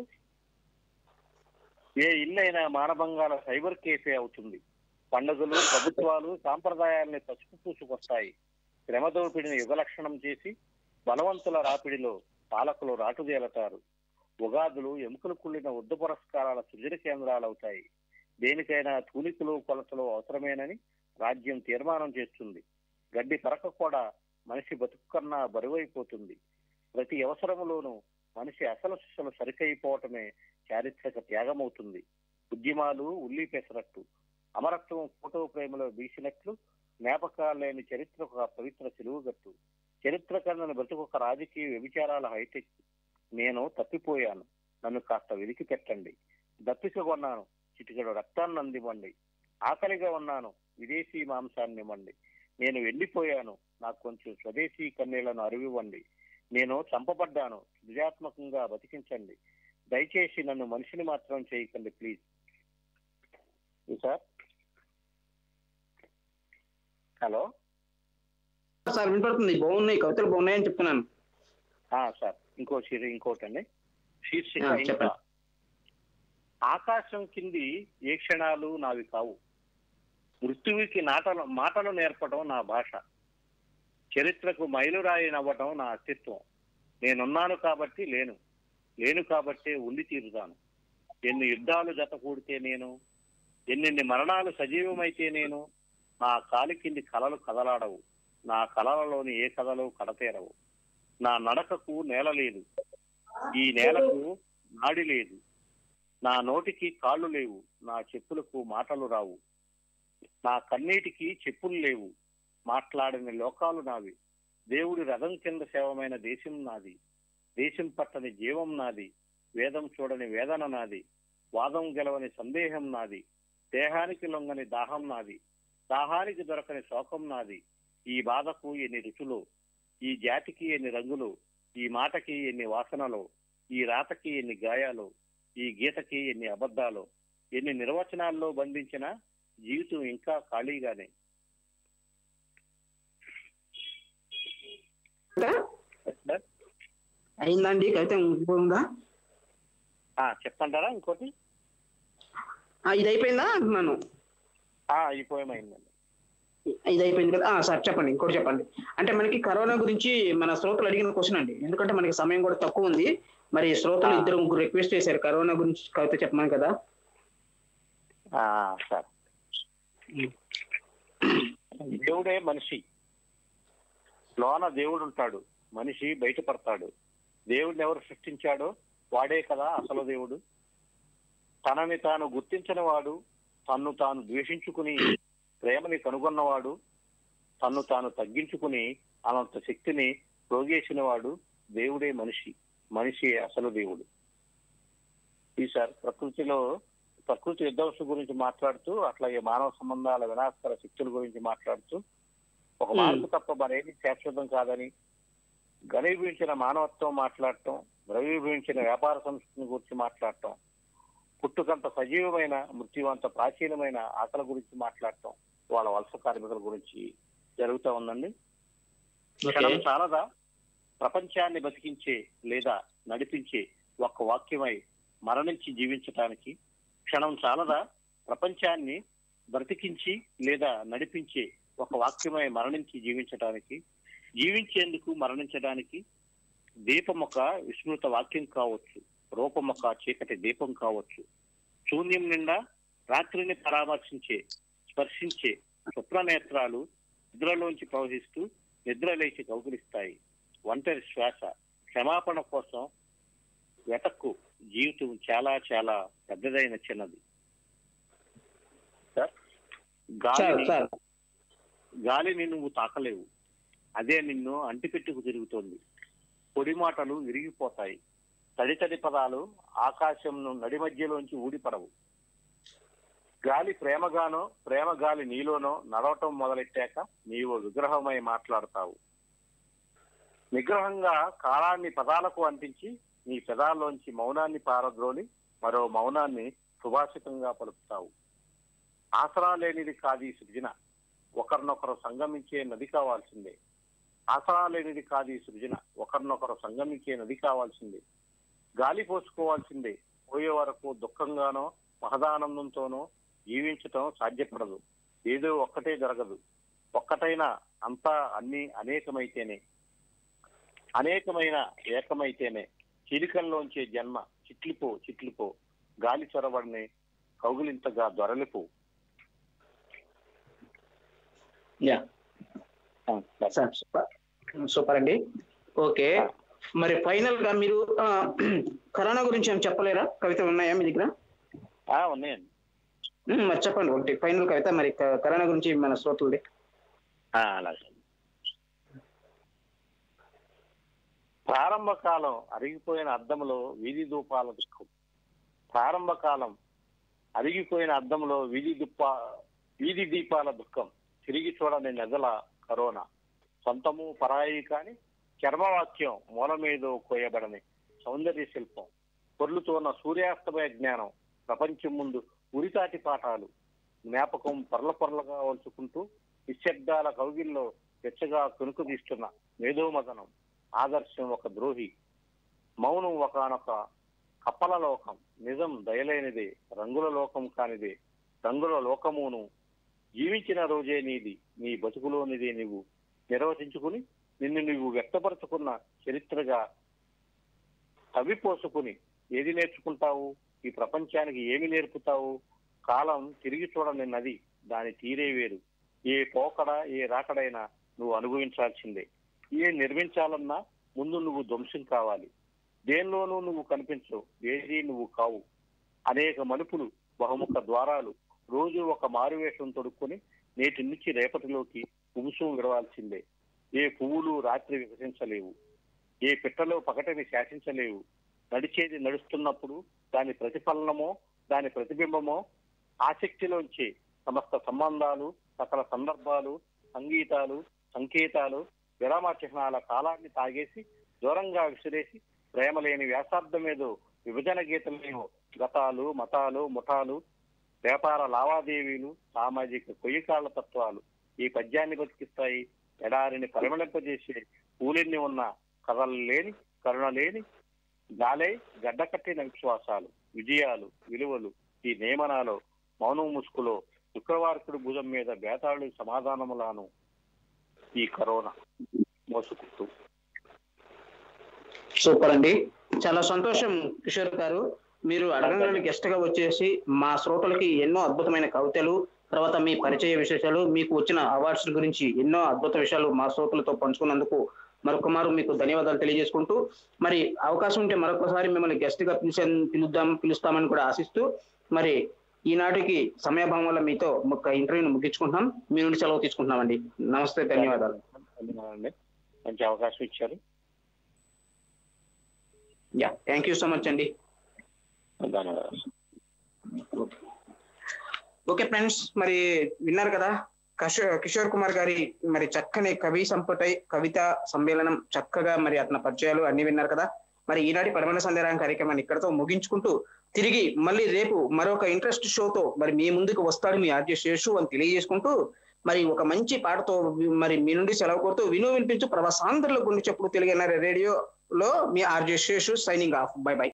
ఏ ఇల్లైనా మానభంగాల సైబర్ కేఫే అవుతుంది పండుగలు ప్రభుత్వాలు సాంప్రదాయాల్ని పసుపు పూసుకొస్తాయి శ్రమ దోపిడిని యుగలక్షణం చేసి బలవంతుల రాపిడిలో పాలకులు రాటుదేలతారు ఉగాదులు ఎముకలు కుళ్ళిన ఉద్ద పురస్కారాల సృజన కేంద్రాలవుతాయి దేనికైనా తూనికలు కొలతలు అవసరమేనని రాజ్యం తీర్మానం చేస్తుంది గడ్డి పరక కూడా మనిషి బతుకు కన్నా బరువైపోతుంది ప్రతి అవసరములోనూ మనిషి అసలు శిశలు సరికైపోవటమే చారిత్రక త్యాగమవుతుంది ఉద్యమాలు ఉల్లి పెసరట్టు అమరత్వం ఫోటో ప్రేమలో బీసినట్లు జ్ఞాపకాలు లేని చరిత్ర ఒక పవిత్ర సిలువుగట్టు చరిత్ర కన్నా బ్రతుకొక రాజకీయ వ్యభిచారాల హైటెక్ నేను తప్పిపోయాను నన్ను కాస్త వెలికి పెట్టండి దప్పిక కొన్నాను చిటికెడు రక్తాన్ని అందివ్వండి ఆకలిగా ఉన్నాను విదేశీ మాంసాన్ని ఇవ్వండి నేను వెళ్ళిపోయాను నాకు కొంచెం స్వదేశీ కన్నీళ్లను అరివివ్వండి నేను చంపబడ్డాను సృజాత్మకంగా బతికించండి దయచేసి నన్ను మనిషిని మాత్రం చేయకండి ప్లీజ్ సార్ హలో సార్ వినపడుతుంది బాగున్నాయి కవితలు బాగున్నాయని చెప్తున్నాను ఆ, సార్ ఇంకో చీర ఇంకోటి అండి శీర్షిక ఆ, ఇంకా చెప్పండి. ఆకాశం కింది ఏ క్షణాలు నావి కావు మృత్యువుకి నాటలు మాటలు నేర్పడం నా భాష చరిత్రకు మైలురాయి నవ్వటం నా అస్తిత్వం నేనున్నాను కాబట్టి లేను లేను కాబట్టే ఉండి తీరుతాను ఎన్ని యుద్ధాలు జత కూడితే నేను ఎన్నెన్ని మరణాలు సజీవమైతే నేను నా కాలి కింది కలలు కదలాడవు నా కలలలోని ఏ కథలు కడతేరవు నా నడకకు నేల లేదు ఈ నేలకు నాడి లేదు నా నోటికి కాళ్ళు లేవు నా చెప్పులకు మాటలు రావు నా కన్నీటికి చెప్పులు లేవు మాట్లాడని లోకాలు నావి దేవుడి రథం కింద సేవమైన దేశం నాది దేశం పట్టని జీవం నాది వేదం చూడని వేదన నాది వాదం గెలవని సందేహం నాది దేహానికి లొంగని దాహం నాది దాహానికి దొరకని శోకం నాది ఈ బాధకు ఎన్ని రుచులు ఈ జాతికి ఎన్ని రంగులు ఈ మాటకి ఎన్ని వాసనలు ఈ రాతకి ఎన్ని గాయాలు ఈ గీతకి ఎన్ని అబద్ధాలు ఎన్ని నిర్వచనాల్లో బంధించిన జీవితం ఇంకా ఖాళీగానే అయిందండి కవిత ఇంకోందా ఆ, చెప్పంటారా ఇంకోటి ఇది అయిపోయిందా అంటున్నాను ఆ, ఈ పోయం అయిందండి ఇది అయిపోయింది కదా ఆ, సార్ చెప్పండి ఇంకోటి చెప్పండి అంటే మనకి కరోనా గురించి మన శ్రోతలు అడిగిన క్వశ్చన్ అండి ఎందుకంటే మనకి సమయం కూడా తక్కువ ఉంది మరి శ్రోతలు ఆ. ఇద్దరు ముగ్గురు రిక్వెస్ట్ చేశారు కరోనా గురించి కవిత చెప్పమని కదా ఆ, సార్ దేవుడే మనిషి లోన దేవుడు ఉంటాడు మనిషి బయటపడతాడు దేవుడిని ఎవరు సృష్టించాడో వాడే కదా అసలు దేవుడు తనని తాను గుర్తించిన వాడు తన్ను తాను ద్వేషించుకుని ప్రేమని కనుగొన్నవాడు తన్ను తాను తగ్గించుకుని అనంత శక్తిని ప్రోగేసిన వాడు దేవుడే మనిషి మనిషి అసలు దేవుడు ఈ సార్ ప్రకృతిలో ప్రకృతి విధ్వంసం గురించి మాట్లాడుతూ అట్లాగే మానవ సంబంధాల వినాశకర శక్తుల గురించి మాట్లాడుతూ ఒక Hmm. మార్పు తప్ప మరేది శాశ్వతం కాదని ఘనీభవించిన మానవత్వం మాట్లాడటం ద్రవీభవించిన వ్యాపార సంస్కృతిని గురించి మాట్లాడటం పుట్టుకంత సజీవమైన మృత్యువంత ప్రాచీనమైన ఆకలి గురించి మాట్లాడటం వాళ్ళ వలస కార్మికుల గురించి జరుగుతూ ఉందండి క్షణం చాలదా ప్రపంచాన్ని బతికించే లేదా నడిపించే ఒక్క వాక్యమై మరణించి జీవించటానికి క్షణం చాలదా ప్రపంచాన్ని బ్రతికించి లేదా నడిపించే ఒక వాక్యమై మరణించి జీవించటానికి జీవించేందుకు మరణించడానికి దీపం ఒక విస్మృత వాక్యం కావచ్చు రూపం ఒక చీకటి దీపం కావచ్చు శూన్యం నిండా రాత్రిని పరామర్శించే స్పర్శించే స్వప్న నేత్రాలు నిద్రలోంచి ప్రవహిస్తూ నిద్ర లేచి కౌగులిస్తాయి ఒంటరి శ్వాస క్షమాపణ కోసం జీవితం చాలా చాలా పెద్దదైన చిన్నది సార్ సార్ గాలిని సార్ గాలిని నువ్వు తాకలేవు అదే నిన్ను అంటిపెట్టుకు తిరుగుతోంది పొడి మాటలు విరిగిపోతాయి తడి తడి పదాలు ఆకాశంను నడి మధ్యలోంచి ఊడిపడవు గాలి ప్రేమగానో ప్రేమ గాలి నీలోనో నడవటం మొదలెట్టాక నీవు విగ్రహమై మాట్లాడతావు నిగ్రహంగా కాలాన్ని పదాలకు అంటించి నీ పెదాల్లోంచి మౌనాన్ని పారద్రోలి మరో మౌనాన్ని సుభాషితంగా పలుకుతావు ఆసరా లేనిది కాదు ఈ సృజన ఒకరినొకరు సంగమించే నది కావాల్సిందే ఆసరా లేనిది కాదు ఈ సృజన ఒకరినొకరు సంగమించే నది కావాల్సిందే గాలి పోసుకోవాల్సిందే పోయే వరకు దుఃఖంగానో మహదానందంతోనో జీవించటం సాధ్యపడదు ఏదో ఒక్కటే జరగదు ఒక్కటైనా అంతా అన్ని అనేకమైతేనే అనేకమైన ఏకమైతేనే చిలికల్లోంచే జన్మ చిట్లిపో చిట్లిపో గాలి చొరబడిని కౌగులింతగా దొరలిపో యా సార్ సూపర్ సూపర్ అండి ఓకే మరి ఫైనల్ గా మీరు ఆ, కరోనా గురించి ఏం చెప్పలేరా కవిత ఉన్నాయా మీ దగ్గర ఆ, ఉన్నాయండి ఉమ్, మరి చెప్పండి ఒకటి ఫైనల్ కవిత మరి క- కరోనా గురించి మన శ్రోతలది ఆ, అలాగే ప్రారంభ కాలం అరిగిపోయిన అద్దంలో వీధి ధూపాల దుఃఖం ప్రారంభ కాలం అరిగిపోయిన అద్దంలో వీధి దుప్ప వీధి దీపాల దుఃఖం తిరిగి చూడని నెదల కరోనా సొంతము పరాయి కాని చర్మవాక్యం మూలమేదో కోయబడని సౌందర్య శిల్పం పొర్లుతోన్న సూర్యాస్తమయ జ్ఞానం ప్రపంచం ముందు ఉరితాటి పాఠాలు జ్ఞాపకం పర్ల పర్లగా వంచుకుంటూ నిశ్శబ్దాల కౌగిల్లో వెచ్చగా కొనుకు తీస్తున్న మేధోమదనం ఆదర్శం ఒక ద్రోహి మౌనం ఒకనొక కప్పల లోకం నిజం దయలేనిదే రంగుల లోకం కానిదే రంగుల లోకమును జీవించిన రోజే నీది నీ బతుకులోనిదే నీవు నిర్వచించుకుని నిన్ను నువ్వు వ్యక్తపరచుకున్న చరిత్రగా తవ్విపోసుకుని ఏది నేర్చుకుంటావు ఈ ప్రపంచానికి ఏమి నేర్పుతావు కాలం తిరిగి చూడని నది దాని తీరే వేరు ఏ పోకడ ఏ రాకడైనా నువ్వు అనుభవించాల్సిందే ఏ నిర్మించాలన్నా ముందు నువ్వు ధ్వంసం కావాలి దేనిలోనూ నువ్వు కనిపించవు ఏది నువ్వు కావు అనేక మలుపులు బహుముఖ ద్వారాలు రోజు ఒక మారువేషం తొడుక్కొని నేటి నుంచి రేపటిలోకి పుగుసం విడవాల్సిందే ఏ పువ్వులు రాత్రి వికసించలేవు ఏ పిట్టలో పగటిని శాసించలేవు నడిచేది నడుస్తున్నప్పుడు దాని ప్రతిఫలనమో దాని ప్రతిబింబమో ఆసక్తిలోంచి సమస్త సంబంధాలు సకల సందర్భాలు సంగీతాలు సంకేతాలు విరామ చిహ్నాల కాలాన్ని తాగేసి దూరంగా విసిరేసి ప్రేమ లేని వ్యాసార్థమేదో విభజన గీతలేమో గతాలు మతాలు ముఠాలు వ్యాపార లావాదేవీలు సామాజిక కొయ్యకాళ్ల తత్వాలు ఈ పద్యాన్ని బతికిస్తాయి ఎడారిని పరిమళింపజేసే పూలెన్ని ఉన్న కథలు లేని కరుణ లేని గాలై గడ్డకట్టిన విశ్వాసాలు విజయాలు విలువలు ఈ నియమనాలు మౌనం ముసుగులో శుక్రవారకుడి భుజం మీద బేతాళు సమాధానములాను ఈ కరోనా మోసుకుంటూ సూపర్ అండి చాలా సంతోషం కిషోర్ గారు మీరు అడగంగానే గెస్ట్ గా వచ్చేసి మా శ్రోతలకి ఎన్నో అద్భుతమైన కవితలు తర్వాత మీ పరిచయ విశేషాలు మీకు వచ్చిన అవార్డ్స్ గురించి ఎన్నో అద్భుత విషయాలు మా శ్రోతలతో పంచుకున్నందుకు మరొక మారు మీకు ధన్యవాదాలు తెలియజేసుకుంటూ మరి అవకాశం ఉంటే మరొకసారి మిమ్మల్ని గెస్ట్ గా పిలిచే పిలుద్దాం పిలుస్తామని కూడా ఆశిస్తూ మరి ఈనాటికి సమయభావం వల్ల మీతో ఒక ఇంటర్వ్యూని ముగించుకుంటున్నాం మీ నుండి సెలవు తీసుకుంటున్నామండి నమస్తే ధన్యవాదాలు ధన్యవాదాలండి మంచి అవకాశం ఇచ్చారు yeah thank you so much అండి ధన్యవాదాలు ఓకే ఫ్రెండ్స్ మరి విన్నారు కదా కిషోర్ కిషోర్ కుమార్ గారి మరి చక్కని కవి సంపుటై కవిత సమ్మేళనం చక్కగా మరి అతని పరిచయాలు అన్ని విన్నారు కదా మరి ఈనాటి పరమాణ సందేహం కార్యక్రమాన్ని ఇక్కడతో ముగించుకుంటూ తిరిగి మళ్ళీ రేపు మరొక ఇంట్రెస్ట్ షోతో మరి మీ ముందుకు వస్తాడు మీ ఆర్జే శేషు అని తెలియజేసుకుంటూ మరి ఒక మంచి పాటతో మరి మీ నుండి సెలవు కోరుతూ విను వినిపించు ప్రవాసాంధ్రుల గుండె చెప్పుడు తెలుగు రేడియోలో మీ RJ Seshu signing off bye by